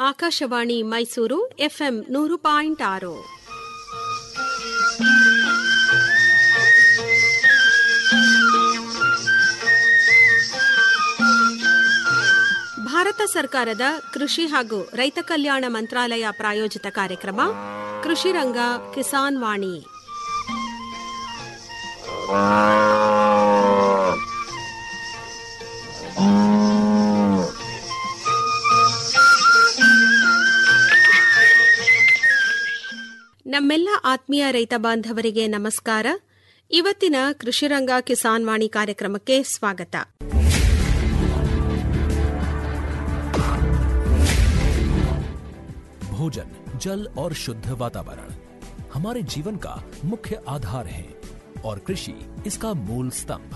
Akashvani Mysuru FM ನೂರು point ಆರು ಭಾರತ ಸರ್ಕಾರದ ಕೃಷಿ ಹಾಗೂ ರೈತ ಕಲ್ಯಾಣ ಮಂತ್ರಾಲಯ ಪ್ರಾಯೋಜಿತ ಕಾರ್ಯಕ್ರಮ ಕೃಷಿ ರಂಗ ಕಿಸಾನ್ ವಾಣಿ ನಮ್ಮೆಲ್ಲ ಆತ್ಮೀಯ ರೈತ ಬಾಂಧವರಿಗೆ ನಮಸ್ಕಾರ ಇವತ್ತಿನ ಕೃಷಿರಂಗ ಕಿಸಾನ್ ವಾಣಿ ಕಾರ್ಯಕ್ರಮಕ್ಕೆ ಸ್ವಾಗತ भोजन जल और शुद्ध वातावरण हमारे जीवन का मुख्य आधार है और कृषि इसका मूल स्तंभ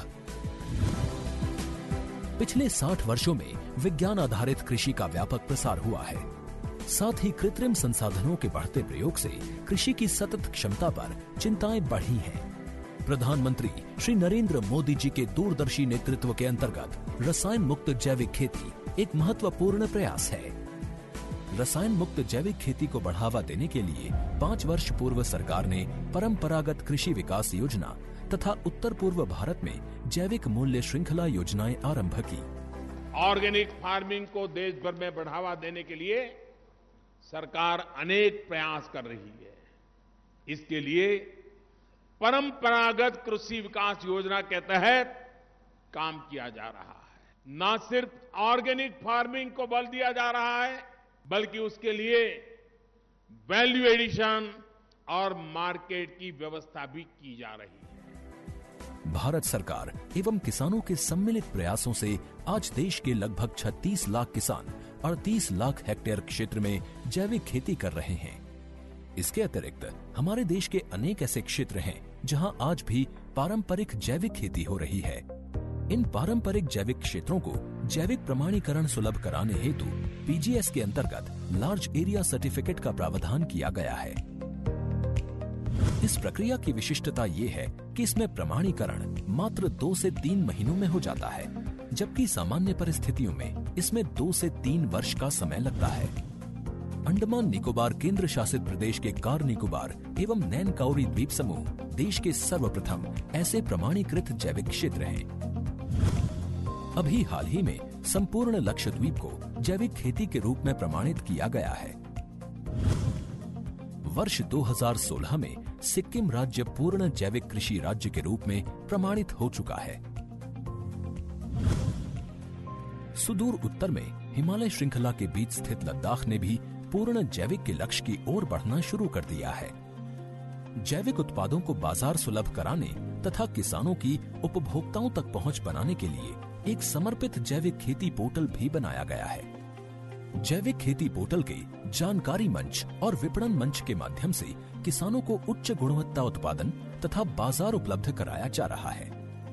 पिछले 60 वर्षों में विज्ञान आधारित कृषि का व्यापक प्रसार हुआ है साथ ही कृत्रिम संसाधनों के बढ़ते प्रयोग से कृषि की सतत क्षमता पर चिंताएं बढ़ी हैं प्रधानमंत्री श्री नरेंद्र मोदी जी के दूरदर्शी नेतृत्व के अंतर्गत रसायन मुक्त जैविक खेती एक महत्वपूर्ण प्रयास है रसायन मुक्त जैविक खेती को बढ़ावा देने के लिए पाँच वर्ष पूर्व सरकार ने परंपरागत कृषि विकास योजना तथा उत्तर पूर्व भारत में जैविक मूल्य श्रृंखला योजनाएं आरंभ की ऑर्गेनिक फार्मिंग को देश भर में बढ़ावा देने के लिए सरकार अनेक प्रयास कर रही है इसके लिए परंपरागत कृषि विकास योजना के तहत काम किया जा रहा है न सिर्फ ऑर्गेनिक फार्मिंग को बल दिया जा रहा है बल्कि उसके लिए वैल्यू एडिशन और मार्केट की व्यवस्था भी की जा रही है भारत सरकार एवं किसानों के सम्मिलित प्रयासों से आज देश के लगभग 36 लाख किसान 38 लाख हेक्टेयर क्षेत्र में जैविक खेती कर रहे हैं इसके अतिरिक्त हमारे देश के अनेक ऐसे क्षेत्र हैं जहां आज भी पारंपरिक जैविक खेती हो रही है इन पारंपरिक जैविक क्षेत्रों को जैविक प्रमाणीकरण सुलभ कराने हेतु पीजीएस के अंतर्गत लार्ज एरिया सर्टिफिकेट का प्रावधान किया गया है इस प्रक्रिया की विशिष्टता ये है कि इसमें प्रमाणीकरण मात्र दो से तीन महीनों में हो जाता है जबकि सामान्य परिस्थितियों में इसमें दो से तीन वर्ष का समय लगता है अंडमान निकोबार केंद्र शासित प्रदेश के कार निकोबार एवं नैन काउरी द्वीप समूह देश के सर्वप्रथम ऐसे प्रमाणीकृत जैविक क्षेत्र हैं अभी हाल ही में संपूर्ण लक्षद्वीप को जैविक खेती के रूप में प्रमाणित किया गया है वर्ष 2016 में सिक्किम राज्य पूर्ण जैविक कृषि राज्य के रूप में प्रमाणित हो चुका है सुदूर उत्तर में हिमालय श्रृंखला के बीच स्थित लद्दाख ने भी पूर्ण जैविक के लक्ष्य की ओर बढ़ना शुरू कर दिया है जैविक उत्पादों को बाजार सुलभ कराने तथा किसानों की उपभोक्ताओं तक पहुंच बनाने के लिए एक समर्पित जैविक खेती पोर्टल भी बनाया गया है जैविक खेती पोर्टल के जानकारी मंच और विपणन मंच के माध्यम से किसानों को उच्च गुणवत्ता उत्पादन तथा बाजार उपलब्ध कराया जा रहा है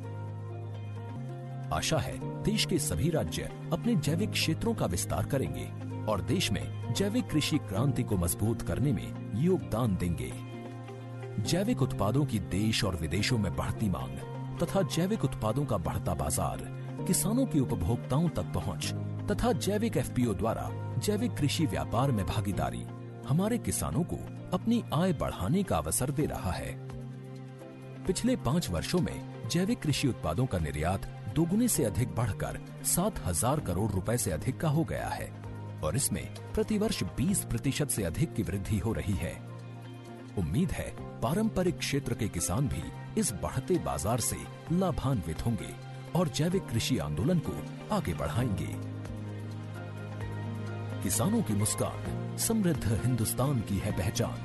आशा है देश के सभी राज्य अपने जैविक क्षेत्रों का विस्तार करेंगे और देश में जैविक कृषि क्रांति को मजबूत करने में योगदान देंगे जैविक उत्पादों की देश और विदेशों में बढ़ती मांग तथा जैविक उत्पादों का बढ़ता बाजार किसानों की उपभोक्ताओं तक पहुंच तथा जैविक एफपीओ द्वारा जैविक कृषि व्यापार में भागीदारी हमारे किसानों को अपनी आय बढ़ाने का अवसर दे रहा है पिछले पाँच वर्षों में जैविक कृषि उत्पादों का निर्यात दोगुने से अधिक बढ़कर सात हजार करोड़ रुपए से अधिक का हो गया है और इसमें प्रतिवर्ष 20 प्रतिशत से अधिक की वृद्धि हो रही है उम्मीद है पारंपरिक क्षेत्र के किसान भी इस बढ़ते बाजार से लाभान्वित होंगे और जैविक कृषि आंदोलन को आगे बढ़ाएंगे किसानों की मुस्कान समृद्ध हिंदुस्तान की है पहचान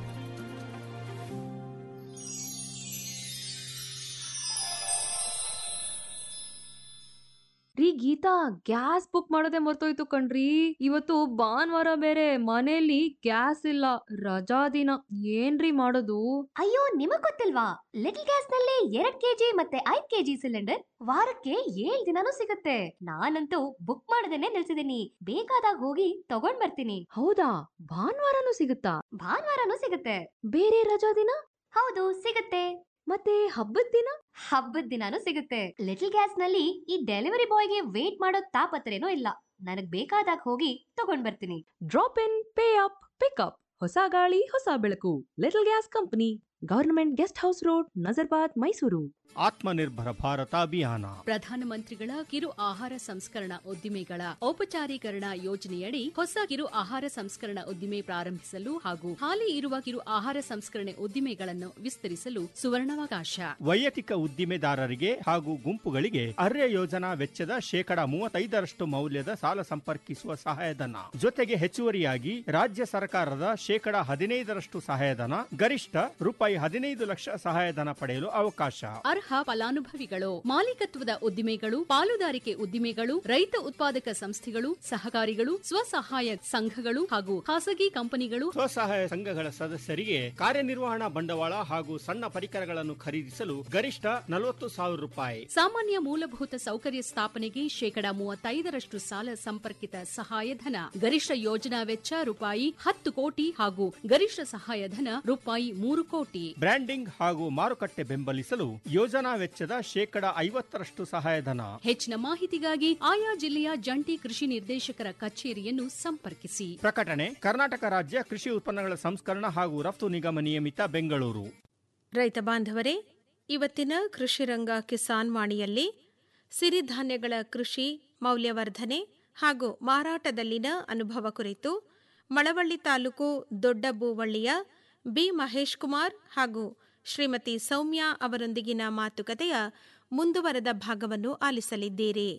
ರೀ ಗೀತಾ ಗ್ಯಾಸ್ ಬುಕ್ ಮಾಡೋದೇ ಮರ್ತೋಯ್ತು ಕಣ್ರಿ ಇವತ್ತು ಭಾನುವಾರ ಬೇರೆ ಮನೇಲಿ ಗ್ಯಾಸ್ ಇಲ್ಲ ರಜಾ ದಿನ ಏನ್ರಿ ಮಾಡೋದು ಅಯ್ಯೋ ನಿಮಗ್ ಗೊತ್ತಿಲ್ವಾ ಲಿಟಲ್ ಗ್ಯಾಸ್ ನಲ್ಲಿ ಎರಡ್ ಕೆಜಿ ಮತ್ತೆ ಐದ್ ಕೆಜಿ ಸಿಲಿಂಡರ್ ವಾರಕ್ಕೆ ಏಳ್ ದಿನಾನೂ ಸಿಗುತ್ತೆ ನಾನಂತೂ ಬುಕ್ ಮಾಡದೇನೆ ನಿಲ್ಸಿದೀನಿ ಬೇಕಾದಾಗ ಹೋಗಿ ತಗೊಂಡ್ ಬರ್ತೀನಿ ಹೌದಾ ಭಾನುವಾರನೂ ಸಿಗುತ್ತಾ ಭಾನುವಾರನೂ ಸಿಗುತ್ತೆ ಬೇರೆ ರಜಾ ದಿನ ಹೌದು ಸಿಗುತ್ತೆ ಮತ್ತೆ ಹಬ್ಬದ ದಿನ ಹಬ್ಬದ ದಿನಾನೂ ಸಿಗುತ್ತೆ ಲಿಟಲ್ ಗ್ಯಾಸ್ ನಲ್ಲಿ ಈ ಡೆಲಿವರಿ ಬಾಯ್ಗೆ ವೇಟ್ ಮಾಡೋ ತಾಪತ್ರೇನೂ ಇಲ್ಲ ನನಗ್ ಬೇಕಾದಾಗ ಹೋಗಿ ತಗೊಂಡ್ ಬರ್ತೀನಿ drop in pay up pickup ಹೊಸ ಗಾಳಿ ಹೊಸ ಬೆಳಕು little gas company government guest house road Nazarbad Mysuru Atmanirbhar Bharat Abhiyan ಪ್ರಧಾನಮಂತ್ರಿಗಳ ಕಿರು ಆಹಾರ ಸಂಸ್ಕರಣಾ ಉದ್ದಿಮೆಗಳ ಔಪಚಾರೀಕರಣ ಯೋಜನೆಯಡಿ ಹೊಸ ಕಿರು ಆಹಾರ ಸಂಸ್ಕರಣಾ ಉದ್ದಿಮೆ ಪ್ರಾರಂಭಿಸಲು ಹಾಗೂ ಹಾಲಿ ಇರುವ ಕಿರು ಆಹಾರ ಸಂಸ್ಕರಣೆ ಉದ್ದಿಮೆಗಳನ್ನು ವಿಸ್ತರಿಸಲು ಸುವರ್ಣಾವಕಾಶ ವೈಯಕ್ತಿಕ ಉದ್ದಿಮೆದಾರರಿಗೆ ಹಾಗೂ ಗುಂಪುಗಳಿಗೆ ಅರ್ಯ ಯೋಜನಾ ವೆಚ್ಚದ ಶೇಕಡ ಮೂವತ್ತೈದರಷ್ಟು ಮೌಲ್ಯದ ಸಾಲ ಸಂಪರ್ಕಿಸುವ ಸಹಾಯಧನ ಜೊತೆಗೆ ಹೆಚ್ಚುವರಿಯಾಗಿ ರಾಜ್ಯ ಸರ್ಕಾರದ ಶೇಕಡ ಹದಿನೈದರಷ್ಟು ಸಹಾಯಧನ ಗರಿಷ್ಠ ರೂಪಾಯಿ ಹದಿನೈದು ಲಕ್ಷ ಸಹಾಯಧನ ಪಡೆಯಲು ಅವಕಾಶ ಅರ್ಹ ಫಲಾನುಭವಿಗಳು ಮಾಲೀಕತ್ವದ ಉದ್ದಿಮೆಗಳು ಪಾಲುದಾರಿಕೆ ಉದ್ದಿಮೆಗಳು ರೈತ ಉತ್ಪಾದಕ ಸಂಸ್ಥೆಗಳು ಸಹಕಾರಿಗಳು ಸ್ವಸಹಾಯ ಸಂಘಗಳು ಹಾಗೂ ಖಾಸಗಿ ಕಂಪನಿಗಳು ಸ್ವಸಹಾಯ ಸಂಘಗಳ ಸದಸ್ಯರಿಗೆ ಕಾರ್ಯನಿರ್ವಹಣಾ ಬಂಡವಾಳ ಹಾಗೂ ಸಣ್ಣ ಪರಿಕರಗಳನ್ನು ಖರೀದಿಸಲು ಗರಿಷ್ಠ ನಲವತ್ತು ಸಾವಿರ ರೂಪಾಯಿ ಸಾಮಾನ್ಯ ಮೂಲಭೂತ ಸೌಕರ್ಯ ಸ್ಥಾಪನೆಗೆ ಶೇಕಡ ಮೂವತ್ತೈದರಷ್ಟು ಸಾಲ ಸಂಪರ್ಕಿತ ಸಹಾಯಧನ ಗರಿಷ್ಠ ಯೋಜನಾ ವೆಚ್ಚ ರೂಪಾಯಿ ಹತ್ತು ಕೋಟಿ ಹಾಗೂ ಗರಿಷ್ಠ ಸಹಾಯಧನ ರೂಪಾಯಿ ಮೂರು ಕೋಟಿ ಬ್ರ್ಯಾಂಡಿಂಗ್ ಹಾಗೂ ಮಾರುಕಟ್ಟೆ ಬೆಂಬಲಿಸಲು ಯೋಜನಾ ವೆಚ್ಚದ ಶೇಕಡ ಐವತ್ತರಷ್ಟು ಸಹಾಯಧನ ಹೆಚ್ಚಿನ ಮಾಹಿತಿಗಾಗಿ ಆಯಾ ಜಿಲ್ಲೆಯ ಜಂಟಿ ಕೃಷಿ ನಿರ್ದೇಶಕರ ಕಚೇರಿಯನ್ನು ಸಂಪರ್ಕಿಸಿ ಪ್ರಕಟಣೆ ಕರ್ನಾಟಕ ರಾಜ್ಯ ಕೃಷಿ ಉತ್ಪನ್ನಗಳ ಸಂಸ್ಕರಣ ಹಾಗೂ ರಫ್ತು ನಿಗಮ ನಿಯಮಿತ ಬೆಂಗಳೂರು ರೈತ ಬಾಂಧವರೇ ಇವತ್ತಿನ ಕೃಷಿ ರಂಗ ಕಿಸಾನ್ ವಾಣಿಯಲ್ಲಿ ಸಿರಿಧಾನ್ಯಗಳ ಕೃಷಿ ಮೌಲ್ಯವರ್ಧನೆ ಹಾಗೂ ಮಾರಾಟದಲ್ಲಿನ ಅನುಭವ ಕುರಿತು ಮಳವಳ್ಳಿ ತಾಲೂಕು ದೊಡ್ಡಬೂವಳ್ಳಿಯ ಬಿ ಮಹೇಶ್ ಕುಮಾರ್ ಹಾಗೂ ಶ್ರೀಮತಿ ಸೌಮ್ಯ ಅವರೊಂದಿಗಿನ ಮಾತುಕತೆಯ ಮುಂದುವರೆದ ಭಾಗವನ್ನು ಆಲಿಸಲಿದ್ದೀರಿ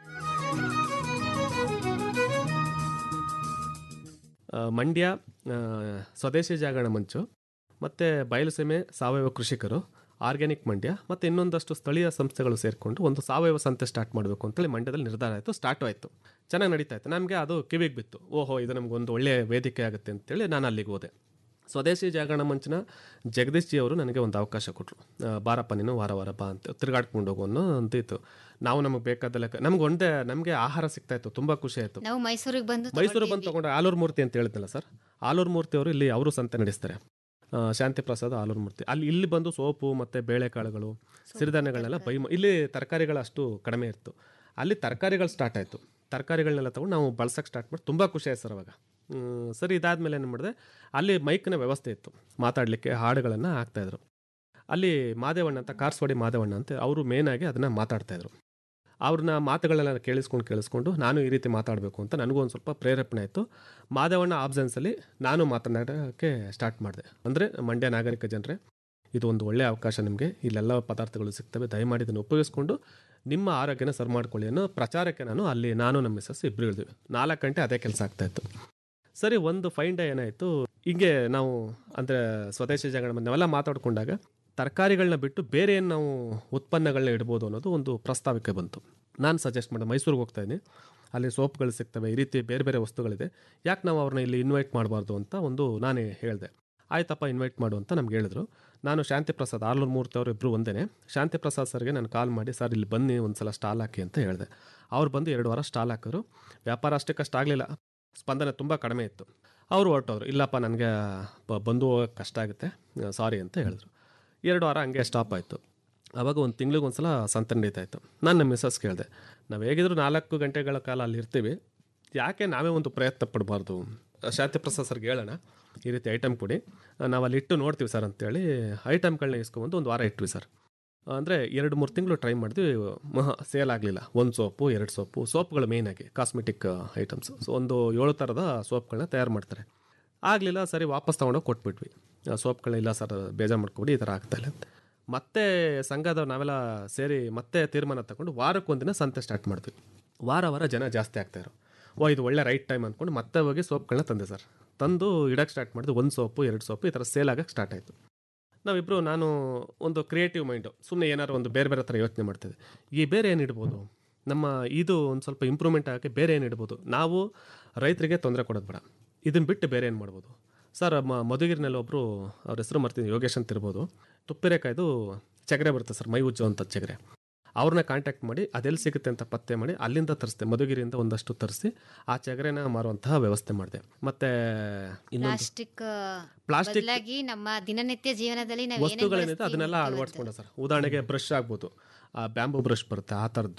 ಆ, ಮಂಡ್ಯ ಆ, ಸ್ವದೇಶಿ ಜಾಗರಣ ಮಂಚು ಮತ್ತು ಬಯಲುಸೀಮೆ ಸಾವಯವ ಕೃಷಿಕರು ಆರ್ಗ್ಯಾನಿಕ್ ಮಂಡ್ಯ ಮತ್ತು ಇನ್ನೊಂದಷ್ಟು ಸ್ಥಳೀಯ ಸಂಸ್ಥೆಗಳು ಸೇರಿಕೊಂಡು ಒಂದು ಸಾವಯವ ಸಂತೆ ಸ್ಟಾರ್ಟ್ ಮಾಡಬೇಕು ಅಂತೇಳಿ ಮಂಡ್ಯದಲ್ಲಿ ನಿರ್ಧಾರ ಆಯಿತು ಸ್ಟಾರ್ಟ್ ಆಯಿತು ಚೆನ್ನಾಗಿ ನಡೀತಾ ಇತ್ತು ನಮಗೆ ಅದು ಕಿವಿಗೆ ಬಿತ್ತು ಓಹೋ ಇದು ನಮ್ಗೆ ಒಂದು ಒಳ್ಳೆಯ ವೇದಿಕೆ ಆಗುತ್ತೆ ಅಂತೇಳಿ ನಾನು ಅಲ್ಲಿಗೆ ಹೋದೆ ಸ್ವದೇಶಿ ಜಾಗರಣ ಮಂಚಿನ ಜಗದೀಶ್ ಜಿ ಅವರು ನನಗೆ ಒಂದು ಅವಕಾಶ ಕೊಟ್ಟರು ಬಾರಪ್ಪ ನೀನು ವಾರ ವಾರ ಬಾ ಅಂತ ತಿರ್ಗಾಡ್ಕೊಂಡು ಹೋಗು ಅನ್ನೋ ಅಂತಿತ್ತು ನಾವು ನಮಗೆ ಬೇಕಾದ ಲೆಕ್ಕ ನಮ್ಗೆ ಒಂದೇ ನಮಗೆ ಆಹಾರ ಸಿಗ್ತಾ ಇತ್ತು ತುಂಬ ಖುಷಿ ಆಯಿತು ನಾವು ಮೈಸೂರಿಗೆ ಬಂದು ಮೈಸೂರು ಬಂದು ತಗೊಂಡ್ರೆ ಆಲೂರು ಮೂರ್ತಿ ಅಂತ ಹೇಳಿದ್ನಲ್ಲ ಸರ್ ಆಲೂರು ಮೂರ್ತಿ ಅವರು ಇಲ್ಲಿ ಅವರು ಸಂತೆ ನಡೆಸ್ತಾರೆ ಆ, ಶಾಂತಿ ಪ್ರಸಾದ್ ಆಲೂರು ಮೂರ್ತಿ ಅಲ್ಲಿ ಇಲ್ಲಿ ಬಂದು ಸೋಪು ಮತ್ತು ಬೇಳೆಕಾಳುಗಳು ಸಿರಿಧಾನ್ಯಗಳನ್ನೆಲ್ಲ ಬೈ ಇಲ್ಲಿ ತರಕಾರಿಗಳು ಅಷ್ಟು ಕಡಿಮೆ ಇತ್ತು ಅಲ್ಲಿ ತರಕಾರಿಗಳು ಸ್ಟಾರ್ಟ್ ಆಯಿತು ತರಕಾರಿಗಳನ್ನೆಲ್ಲ ತಗೊಂಡು ನಾವು ಬಳಸೋಕೆ ಸ್ಟಾರ್ಟ್ ಮಾಡಿ ತುಂಬ ಖುಷಿ ಆಯ್ತು ಸರ್ ಅವಾಗ ಹ್ಮ್, ಸರಿ ಇದಾದಮೇಲೆ ಏನು ಮಾಡಿದೆ ಅಲ್ಲಿ ಮೈಕ್ನ ವ್ಯವಸ್ಥೆ ಇತ್ತು ಮಾತಾಡಲಿಕ್ಕೆ ಹಾಡುಗಳನ್ನು ಹಾಕ್ತಾಯಿದ್ರು ಅಲ್ಲಿ ಮಾದೇವಣ್ಣ ಅಂತ ಕಾರ್ಸ್ವಾಡಿ ಮಾದೇವಣ್ಣ ಅಂತ ಅವರು ಮೇನಾಗಿ ಅದನ್ನು ಮಾತಾಡ್ತಾಯಿದ್ರು ಅವ್ರನ್ನ ಮಾತುಗಳನ್ನೆಲ್ಲ ಕೇಳಿಸ್ಕೊಂಡು ಕೇಳಿಸ್ಕೊಂಡು ನಾನು ಈ ರೀತಿ ಮಾತಾಡಬೇಕು ಅಂತ ನನಗೂ ಒಂದು ಸ್ವಲ್ಪ ಪ್ರೇರೇಪಣೆ ಆಯಿತು ಮಾಧವಣ್ಣ ಆಬ್ಸೆನ್ಸಲ್ಲಿ ನಾನು ಮಾತನಾಡೋಕ್ಕೆ ಸ್ಟಾರ್ಟ್ ಮಾಡಿದೆ ಅಂದರೆ ಮಂಡ್ಯ ನಾಗರಿಕ ಜನರೇ ಇದು ಒಂದು ಒಳ್ಳೆಯ ಅವಕಾಶ ನಿಮಗೆ ಇಲ್ಲೆಲ್ಲ ಪದಾರ್ಥಗಳು ಸಿಗ್ತವೆ ದಯಮಾಡಿ ಇದನ್ನು ಉಪಯೋಗಿಸ್ಕೊಂಡು ನಿಮ್ಮ ಆರೋಗ್ಯನ ಸರಿ ಮಾಡ್ಕೊಳ್ಳಿ ಅನ್ನೋ ಪ್ರಚಾರಕ್ಕೆ ನಾನು ಅಲ್ಲಿ ನಾನು ನಮ್ಮ ಮಿಸ್ಸಸ್ ಇಬ್ಬರು ಹೇಳಿದ್ವಿ ನಾಲ್ಕು ಗಂಟೆ ಅದೇ ಕೆಲಸ ಆಗ್ತಾಯಿತ್ತು ಸರಿ ಒಂದು ಫೈನ್ ಡೇ ಏನಾಯಿತು ಹಿಂಗೆ ನಾವು ಅಂದರೆ ಸ್ವದೇಶಿ ಜಾಗರಣ ನಾವೆಲ್ಲ ಮಾತಾಡ್ಕೊಂಡಾಗ ತರಕಾರಿಗಳನ್ನ ಬಿಟ್ಟು ಬೇರೆ ಏನು ನಾವು ಉತ್ಪನ್ನಗಳನ್ನ ಇಡ್ಬೋದು ಅನ್ನೋದು ಒಂದು ಪ್ರಸ್ತಾವಕ್ಕೆ ಬಂತು ನಾನು ಸಜೆಸ್ಟ್ ಮಾಡಿದೆ ಮೈಸೂರಿಗೆ ಹೋಗ್ತಾ ಇದ್ದೀನಿ ಅಲ್ಲಿ ಸೋಪ್ಗಳು ಸಿಗ್ತವೆ ಈ ರೀತಿ ಬೇರೆ ಬೇರೆ ವಸ್ತುಗಳಿದೆ ಯಾಕೆ ನಾವು ಅವ್ರನ್ನ ಇಲ್ಲಿ ಇನ್ವೈಟ್ ಮಾಡಬಾರ್ದು ಅಂತ ಒಂದು ನಾನೇ ಹೇಳಿದೆ ಆಯ್ತಪ್ಪ ಇನ್ವೈಟ್ ಮಾಡು ಅಂತ ನಮ್ಗೆ ಹೇಳಿದ್ರು ನಾನು ಶಾಂತಿ ಪ್ರಸಾದ್ ಆರ್ಲೂರು ಮೂರ್ತಿ ಅವರು ಇಬ್ಬರು ಒಂದೇ ಶಾಂತಿ ಪ್ರಸಾದ್ ಸರ್ಗೆ ನಾನು ಕಾಲ್ ಮಾಡಿ ಸರ್ ಇಲ್ಲಿ ಬನ್ನಿ ಒಂದು ಸಲ ಸ್ಟಾಲ್ ಹಾಕಿ ಅಂತ ಹೇಳಿದೆ ಅವ್ರು ಬಂದು ಎರಡು ವಾರ ಸ್ಟಾಲ್ ಹಾಕಿದ್ರು ವ್ಯಾಪಾರ ಅಷ್ಟಕ್ಕಷ್ಟು ಆಗಲಿಲ್ಲ ಸ್ಪಂದನೆ ತುಂಬ ಕಡಿಮೆ ಇತ್ತು ಅವರು ಹೊರಟೋದ್ರು ಇಲ್ಲಪ್ಪ ನನಗೆ ಬ- ಬಂದು ಹೋಗೋಕ್ಕೆ ಕಷ್ಟ ಆಗುತ್ತೆ ಸಾರಿ ಅಂತ ಹೇಳಿದ್ರು ಎರಡು ವಾರ ಹಂಗೆ ಸ್ಟಾಪ್ ಆಯಿತು ಆವಾಗ ಒಂದು ತಿಂಗ್ಳಿಗೆ ಒಂದು ಸಲ ಸಂತೆ ನಡೀತಾ ಇತ್ತು ನಾನು ನಮ್ಮ ಮಿಸ್ಸಸ್ ಕೇಳಿದೆ ನಾವು ಹೇಗಿದ್ರು ನಾಲ್ಕು ಗಂಟೆಗಳ ಕಾಲ ಅಲ್ಲಿ ಇರ್ತೀವಿ ಯಾಕೆ ನಾವೇ ಒಂದು ಪ್ರಯತ್ನ ಪಡಬಾರ್ದು ಶಾಂತಿ ಪ್ರಸಾದ್ ಸರ್ಗೆ ಹೇಳೋಣ ಈ ರೀತಿ ಐಟಮ್ ಕೊಡಿ ನಾವು ಅಲ್ಲಿ ಇಟ್ಟು ನೋಡ್ತೀವಿ ಸರ್ ಅಂತೇಳಿ ಐಟಮ್ಗಳನ್ನ ಇಸ್ಕೊಂಬಂದು ಒಂದು ವಾರ ಇಟ್ವಿ ಸರ್ ಅಂದರೆ ಎರಡು ಮೂರು ತಿಂಗಳು ಟ್ರೈ ಮಾಡಿದ್ವಿ ಮಹ ಸೇಲ್ ಆಗಲಿಲ್ಲ ಒಂದು ಸೋಪು ಎರಡು ಸೋಪು ಸೋಪ್ಗಳು ಮೇಯ್ನಾಗಿ ಕಾಸ್ಮೆಟಿಕ್ ಐಟಮ್ಸ್ ಸೊ ಒಂದು ಏಳು ಥರದ ಸೋಪ್ಗಳನ್ನ ತಯಾರು ಮಾಡ್ತಾರೆ ಆಗಲಿಲ್ಲ ಸರಿ ವಾಪಸ್ ತೊಗೊಂಡೋಗಿ ಕೊಟ್ಬಿಟ್ವಿ ಸೋಪ್ಗಳನ್ನ ಇಲ್ಲ ಸರ್ ಬೇಜಾರು ಮಾಡ್ಕೊಬಿಡಿ ಈ ಥರ ಆಗ್ತಾಯಿಲ್ಲ ಅಂತ ಮತ್ತೆ ಸಂಘದ ನಾವೆಲ್ಲ ಸೇರಿ ಮತ್ತೆ ತೀರ್ಮಾನ ತಗೊಂಡು ವಾರಕ್ಕೊಂದಿನ ಸಂತೆ ಸ್ಟಾರ್ಟ್ ಮಾಡ್ತೀವಿ ವಾರ ವಾರ ಜನ ಜಾಸ್ತಿ ಆಗ್ತಾಯಿರು ಓ ಇದು ಒಳ್ಳೆ ರೈಟ್ ಟೈಮ್ ಅಂದ್ಕೊಂಡು ಮತ್ತೆ ಹೋಗಿ ಸೋಪ್ಗಳನ್ನ ತಂದೆ ಸರ್ ತಂದು ಇಡಕ್ಕೆ ಸ್ಟಾರ್ಟ್ ಮಾಡಿದ್ವಿ ಒಂದು ಸೋಪು ಎರಡು ಸೋಪು ಈ ಥರ ಸೇಲ್ ಆಗಕ್ಕೆ ಸ್ಟಾರ್ಟ್ ಆಯಿತು ನಾವಿಬ್ಬರು ನಾನು ಒಂದು ಕ್ರಿಯೇಟಿವ್ ಮೈಂಡು ಸುಮ್ಮನೆ ಏನಾದ್ರು ಒಂದು ಬೇರೆ ಬೇರೆ ಥರ ಯೋಚನೆ ಮಾಡ್ತಿದ್ದೆ ಈ ಬೇರೆ ಏನು ಇಡ್ಬೋದು ನಮ್ಮ ಇದು ಒಂದು ಸ್ವಲ್ಪ ಇಂಪ್ರೂವ್ಮೆಂಟ್ ಆಗೋಕ್ಕೆ ಬೇರೆ ಏನು ಇಡ್ಬೋದು ನಾವು ರೈತರಿಗೆ ತೊಂದರೆ ಕೊಡೋದು ಬೇಡ ಇದನ್ನು ಬಿಟ್ಟು ಬೇರೆ ಏನು ಮಾಡ್ಬೋದು ಸರ್ ಮ ಮಧುಗಿರಿನಲ್ಲಿ ಒಬ್ಬರು ಅವ್ರ ಹೆಸರು ಮರ್ತೀನಿ ಯೋಗೇಶ್ ಅಂತ ಇರ್ಬೋದು ತುಪ್ಪಿರೇಕಾಯ್ದು ಚಗರೆ ಬರುತ್ತೆ ಸರ್ ಮೈ ಉಜ್ಜುವಂಥ ಚಗರೆ ಅವ್ರನ್ನ ಕಾಂಟ್ಯಾಕ್ಟ್ ಮಾಡಿ ಅದೆಲ್ಲಿ ಸಿಗುತ್ತೆ ಅಂತ ಪತ್ತೆ ಮಾಡಿ ಅಲ್ಲಿಂದ ತರಿಸ್ದೆ ಮಧುಗಿರಿಯಿಂದ ಒಂದಷ್ಟು ತರಿಸಿ ಆ ಚಗರೆನ ಮಾರುವಂತಹ ವ್ಯವಸ್ಥೆ ಮಾಡಿದೆ ಮತ್ತೆ ಇನ್ನೊಂದು ಪ್ಲಾಸ್ಟಿಕ್ ಪ್ಲಾಸ್ಟಿಕ್ ಬದಲಾಗಿ ನಮ್ಮ ದಿನನಿತ್ಯ ಜೀವನದಲ್ಲಿ ನಾವು ಏನೇನ್ ವಸ್ತುಗಳೇನಿದೆ ಬಳಸ್ತೀವಿ ಅದನ್ನೆಲ್ಲ ಅಂತ ಅಳವಡಿಸ್ಕೊಂಡೆ ಸರ್ ಉದಾಹರಣೆಗೆ ಬ್ರಷ್ ಆಗ್ಬೋದು ಆ ಬ್ಯಾಂಬೂ ಬ್ರಷ್ ಬರುತ್ತೆ ಆ ಥರದ್ದು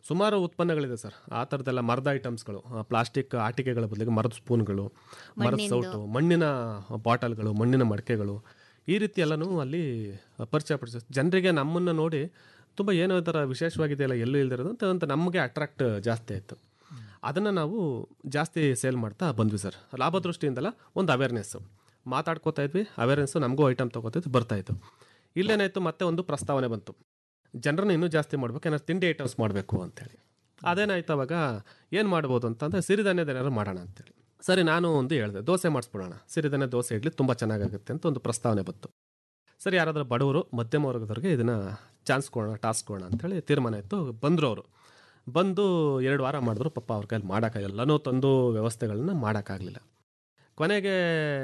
ಸುಮಾರು ಉತ್ಪನ್ನಗಳಿದೆ ಸರ್ ಆ ಥರದ್ದೆಲ್ಲ ಮರದ ಐಟಮ್ಸ್ಗಳು ಪ್ಲಾಸ್ಟಿಕ್ ಆಟಿಕೆಗಳ ಬದಲಿಗೆ ಮರದ ಸ್ಪೂನ್ಗಳು ಮರದ ಮಣ್ಣಿಂದು. ಸೌಟು ಮಣ್ಣಿನ ಬಾಟಲ್ಗಳು ಮಣ್ಣಿನ ಮಡಕೆಗಳು ಈ ರೀತಿ ಎಲ್ಲನೂ ಅಲ್ಲಿ ಪರಿಚಯ ಪಡಿಸ ಜನರಿಗೆ ನಮ್ಮನ್ನು ನೋಡಿ ತುಂಬ ಏನೋ ಥರ ವಿಶೇಷವಾಗಿದೆಯಲ್ಲ ಎಲ್ಲೂ ಇಲ್ದಿರೋದು ಅಂತ ಅಂತ ನಮಗೆ ಅಟ್ರಾಕ್ಟ್ ಜಾಸ್ತಿ ಆಯಿತು ಅದನ್ನು ನಾವು ಜಾಸ್ತಿ ಸೇಲ್ ಮಾಡ್ತಾ ಬಂದ್ವಿ ಸರ್ ಲಾಭ ದೃಷ್ಟಿಯಿಂದಲ್ಲ ಒಂದು ಅವೇರ್ನೆಸ್ಸು ಮಾತಾಡ್ಕೋತಾ ಇದ್ವಿ ಅವೇರ್ನೆಸ್ಸು ನಮಗೂ ಐಟಮ್ ತೊಗೋತಿದ್ದು ಬರ್ತಾಯಿತ್ತು ಇಲ್ಲೇನಾಯಿತು ಮತ್ತೆ ಒಂದು ಪ್ರಸ್ತಾವನೆ ಬಂತು ಜನರನ್ನ ಇನ್ನೂ ಜಾಸ್ತಿ ಮಾಡ್ಬೇಕು ಏನಾದ್ರು ತಿಂಡಿ ಐಟಮ್ಸ್ ಮಾಡಬೇಕು ಅಂತೇಳಿ ಅದೇನಾಯ್ತು ಅವಾಗ ಏನು ಮಾಡ್ಬೋದು ಅಂತಂದರೆ ಸಿರಿಧಾನ್ಯದ ಏನಾದ್ರು ಮಾಡೋಣ ಅಂತೇಳಿ ಸರಿ ನಾನು ಒಂದು ಹೇಳಿದೆ ದೋಸೆ ಮಾಡಿಸ್ಬಿಡೋಣ ಸಿರಿಧಾನ್ಯ ದೋಸೆ ಇಡ್ಲಿ ತುಂಬ ಚೆನ್ನಾಗಾಗುತ್ತೆ ಅಂತ ಒಂದು ಪ್ರಸ್ತಾವನೆ ಬಂತು ಸರಿ ಯಾರಾದರೂ ಬಡವರು ಮಧ್ಯಮ ವರ್ಗದವ್ರಿಗೆ ಇದನ್ನು ಚಾನ್ಸ್ ಕೊಡೋಣ ಟಾಸ್ಕ್ ಕೊಡೋಣ ಅಂತೇಳಿ ತೀರ್ಮಾನ ಇತ್ತು ಬಂದರು ಅವರು ಬಂದು ಎರಡು ವಾರ ಮಾಡಿದ್ರು ಪಾಪ ಅವ್ರ ಕೈಲಿ ಮಾಡೋಕ್ಕಾಗ ಎಲ್ಲನೂ ತಂದು ವ್ಯವಸ್ಥೆಗಳನ್ನ ಮಾಡೋಕ್ಕಾಗಲಿಲ್ಲ ಕೊನೆಗೆ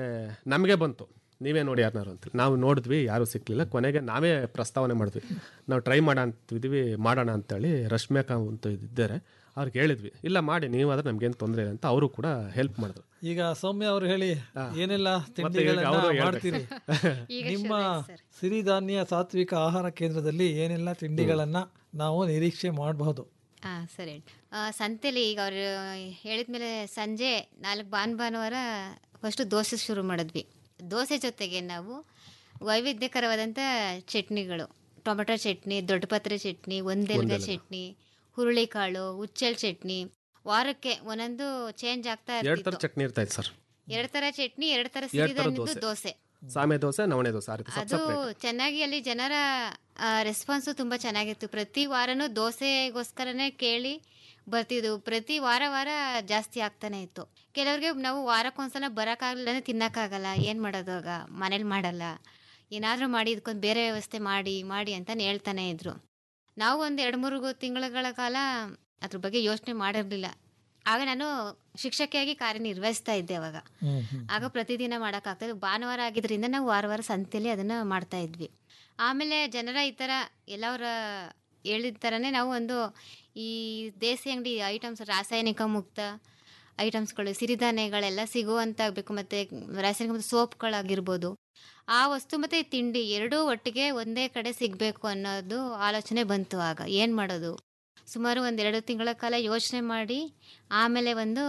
ನಮಗೆ ಬಂತು ನೀವೇ ನೋಡಿ ಯಾರನ್ನಾರು ಅಂತೇಳಿ ನಾವು ನೋಡಿದ್ವಿ ಯಾರೂ ಸಿಕ್ಕಲಿಲ್ಲ ಕೊನೆಗೆ ನಾವೇ ಪ್ರಸ್ತಾವನೆ ಮಾಡಿದ್ವಿ ನಾವು ಟ್ರೈ ಮಾಡೋಣ ಅಂತಿದ್ವಿ ಮಾಡೋಣ ಅಂತೇಳಿ ರಶ್ಮಿಕಾ ಅಂತ ಇದ್ದಾರೆ ಅವ್ರಿಗೆ ಹೇಳಿದ್ವಿ ಇಲ್ಲ ಮಾಡಿ ನೀವಾದ್ರೆ ನಮ್ಗೇನು ತೊಂದರೆ ಇಲ್ಲ ಅಂತ ಅವರು ಕೂಡ ಹೆಲ್ಪ್ ಮಾಡಿದ್ರು ಈಗ ಸೌಮ್ಯ ಅವರು ಹೇಳಿ ಏನೆಲ್ಲ ಮತ್ತೆ ಈಗ ತಿಂಡಿಗಳನ್ನ ಅವ್ರು ಹೇಳ್ಬೇಕು. ಮಾಡ್ತೀರಿ ಈಗ ನಿಮ್ಮ ಶುರುವಾಯ್ತು ಸರ್. ಸಿರಿಧಾನ್ಯ ಸಾತ್ವಿಕ ಆಹಾರ ಕೇಂದ್ರದಲ್ಲಿ ಏನೆಲ್ಲ ತಿಂಡಿಗಳನ್ನ ನಾವು ನಿರೀಕ್ಷೆ ಮಾಡಬಹುದು ಹಾಂ ಸರಿ ಆ, ಸಂತೆಲಿ ಈಗ ಅವರು ಹೇಳಿದ್ಮೇಲೆ ಸಂಜೆ ನಾಲ್ಕು ಭಾನು ಭಾನುವಾರ ಫಸ್ಟು ದೋಸೆ ಶುರು ಮಾಡಿದ್ವಿ ದೋಸೆ ಜೊತೆಗೆ ನಾವು ವೈವಿಧ್ಯಕರವಾದಂಥ ಚಟ್ನಿಗಳು ಟೊಮೆಟೊ ಚಟ್ನಿ ದೊಡ್ಡ ಪತ್ರೆ ಚಟ್ನಿ ಒಂದೆಲ್ಗ ಚಟ್ನಿ ಹುರುಳಿಕಾಳು ಉಚ್ಚಲ್ ಚಟ್ನಿ ವಾರಕ್ಕೆ ಒಂದೊಂದು ಚೇಂಜ್ ಆಗ್ತಾ ಎರಡು ಥರ ಇರ್ತಿತ್ತು ಚಟ್ನಿ ಇರ್ತಾಯಿತ್ತು ಸರ್ ಎರಡು ಥರ ಚಟ್ನಿ ಎರಡು ಥರ ಎರಡ್ ಥರ ಸಿರಿಧಾನ್ಯದ್ದು ದೋಸೆ. ದೋಸೆ ಸಾಮೆ ದೋಸೆ ನವಣೆ ದೋಸೆ ಆ ರೀತಿ ಸಪ್ ಅದು ಸಪ್ರೇಟ್ ಚೆನ್ನಾಗಿ ಅಲ್ಲಿ ಜನರ ರೆಸ್ಪಾನ್ಸು ತುಂಬ ಚೆನ್ನಾಗಿತ್ತು ಪ್ರತಿ ವಾರನೂ ದೋಸೆಗೋಸ್ಕರನೇ ಕೇಳಿ ಬರ್ತಿದ್ವು ಪ್ರತಿ ವಾರ ವಾರ ಜಾಸ್ತಿ ಆಗ್ತಾನೆ ಇತ್ತು ಕೆಲವ್ರಿಗೆ ನಾವು ವಾರಕ್ಕೊಂದ್ಸಲ ಬರೋಕ್ಕಾಗಲಿಲ್ಲ ಅಂದರೆ ತಿನ್ನೋಕ್ಕಾಗಲ್ಲ ಏನು ಮಾಡೋದು ಆಗ ಮನೇಲಿ ಮಾಡಲ್ಲ ಏನಾದರೂ ಮಾಡಿ ಇದಕ್ಕೊಂದು ಬೇರೆ ವ್ಯವಸ್ಥೆ ಮಾಡಿ ಮಾಡಿ ಅಂತ ಹೇಳ್ತಾನೆ ಇದ್ರು ನಾವು ಒಂದು ಎರಡು ಮೂರು ತಿಂಗಳುಗಳ ಕಾಲ ಅದ್ರ ಬಗ್ಗೆ ಯೋಚನೆ ಮಾಡಿರಲಿಲ್ಲ ಆಗ ನಾನು ಶಿಕ್ಷಕಿಯಾಗಿ ಕಾರ್ಯನಿರ್ವಹಿಸ್ತಾ ಇದ್ದೆ ಅವಾಗ ಆಗ ಪ್ರತಿದಿನ ಮಾಡೋಕ್ಕಾಗ್ತದೆ ಭಾನುವಾರ ಆಗಿದ್ರಿಂದ ನಾವು ವಾರ ವಾರ ಸಂತೆಯಲ್ಲಿ ಅದನ್ನು ಮಾಡ್ತಾ ಇದ್ವಿ ಆಮೇಲೆ ಜನರ ಈ ಥರ ಎಲ್ಲವರ ಹೇಳಿದ ಥರನೇ ನಾವು ಒಂದು ಈ ದೇಸಿ ಅಂಗಡಿ ಐಟಮ್ಸ್ ರಾಸಾಯನಿಕ ಮುಕ್ತ ಐಟಮ್ಸ್ಗಳು ಸಿರಿಧಾನ್ಯಗಳೆಲ್ಲ ಸಿಗುವಂತಾಗಬೇಕು ಮತ್ತು ರಾಸಾಯನಿಕ ಮತ್ತು ಸೋಪ್ಗಳಾಗಿರ್ಬೋದು ಆ ವಸ್ತು ಮತ್ತು ತಿಂಡಿ ಎರಡೂ ಒಟ್ಟಿಗೆ ಒಂದೇ ಕಡೆ ಸಿಗಬೇಕು ಅನ್ನೋದು ಆಲೋಚನೆ ಬಂತು ಆಗ ಏನು ಮಾಡೋದು ಸುಮಾರು ಒಂದು ಎರಡು ತಿಂಗಳ ಕಾಲ ಯೋಚನೆ ಮಾಡಿ ಆಮೇಲೆ ಒಂದು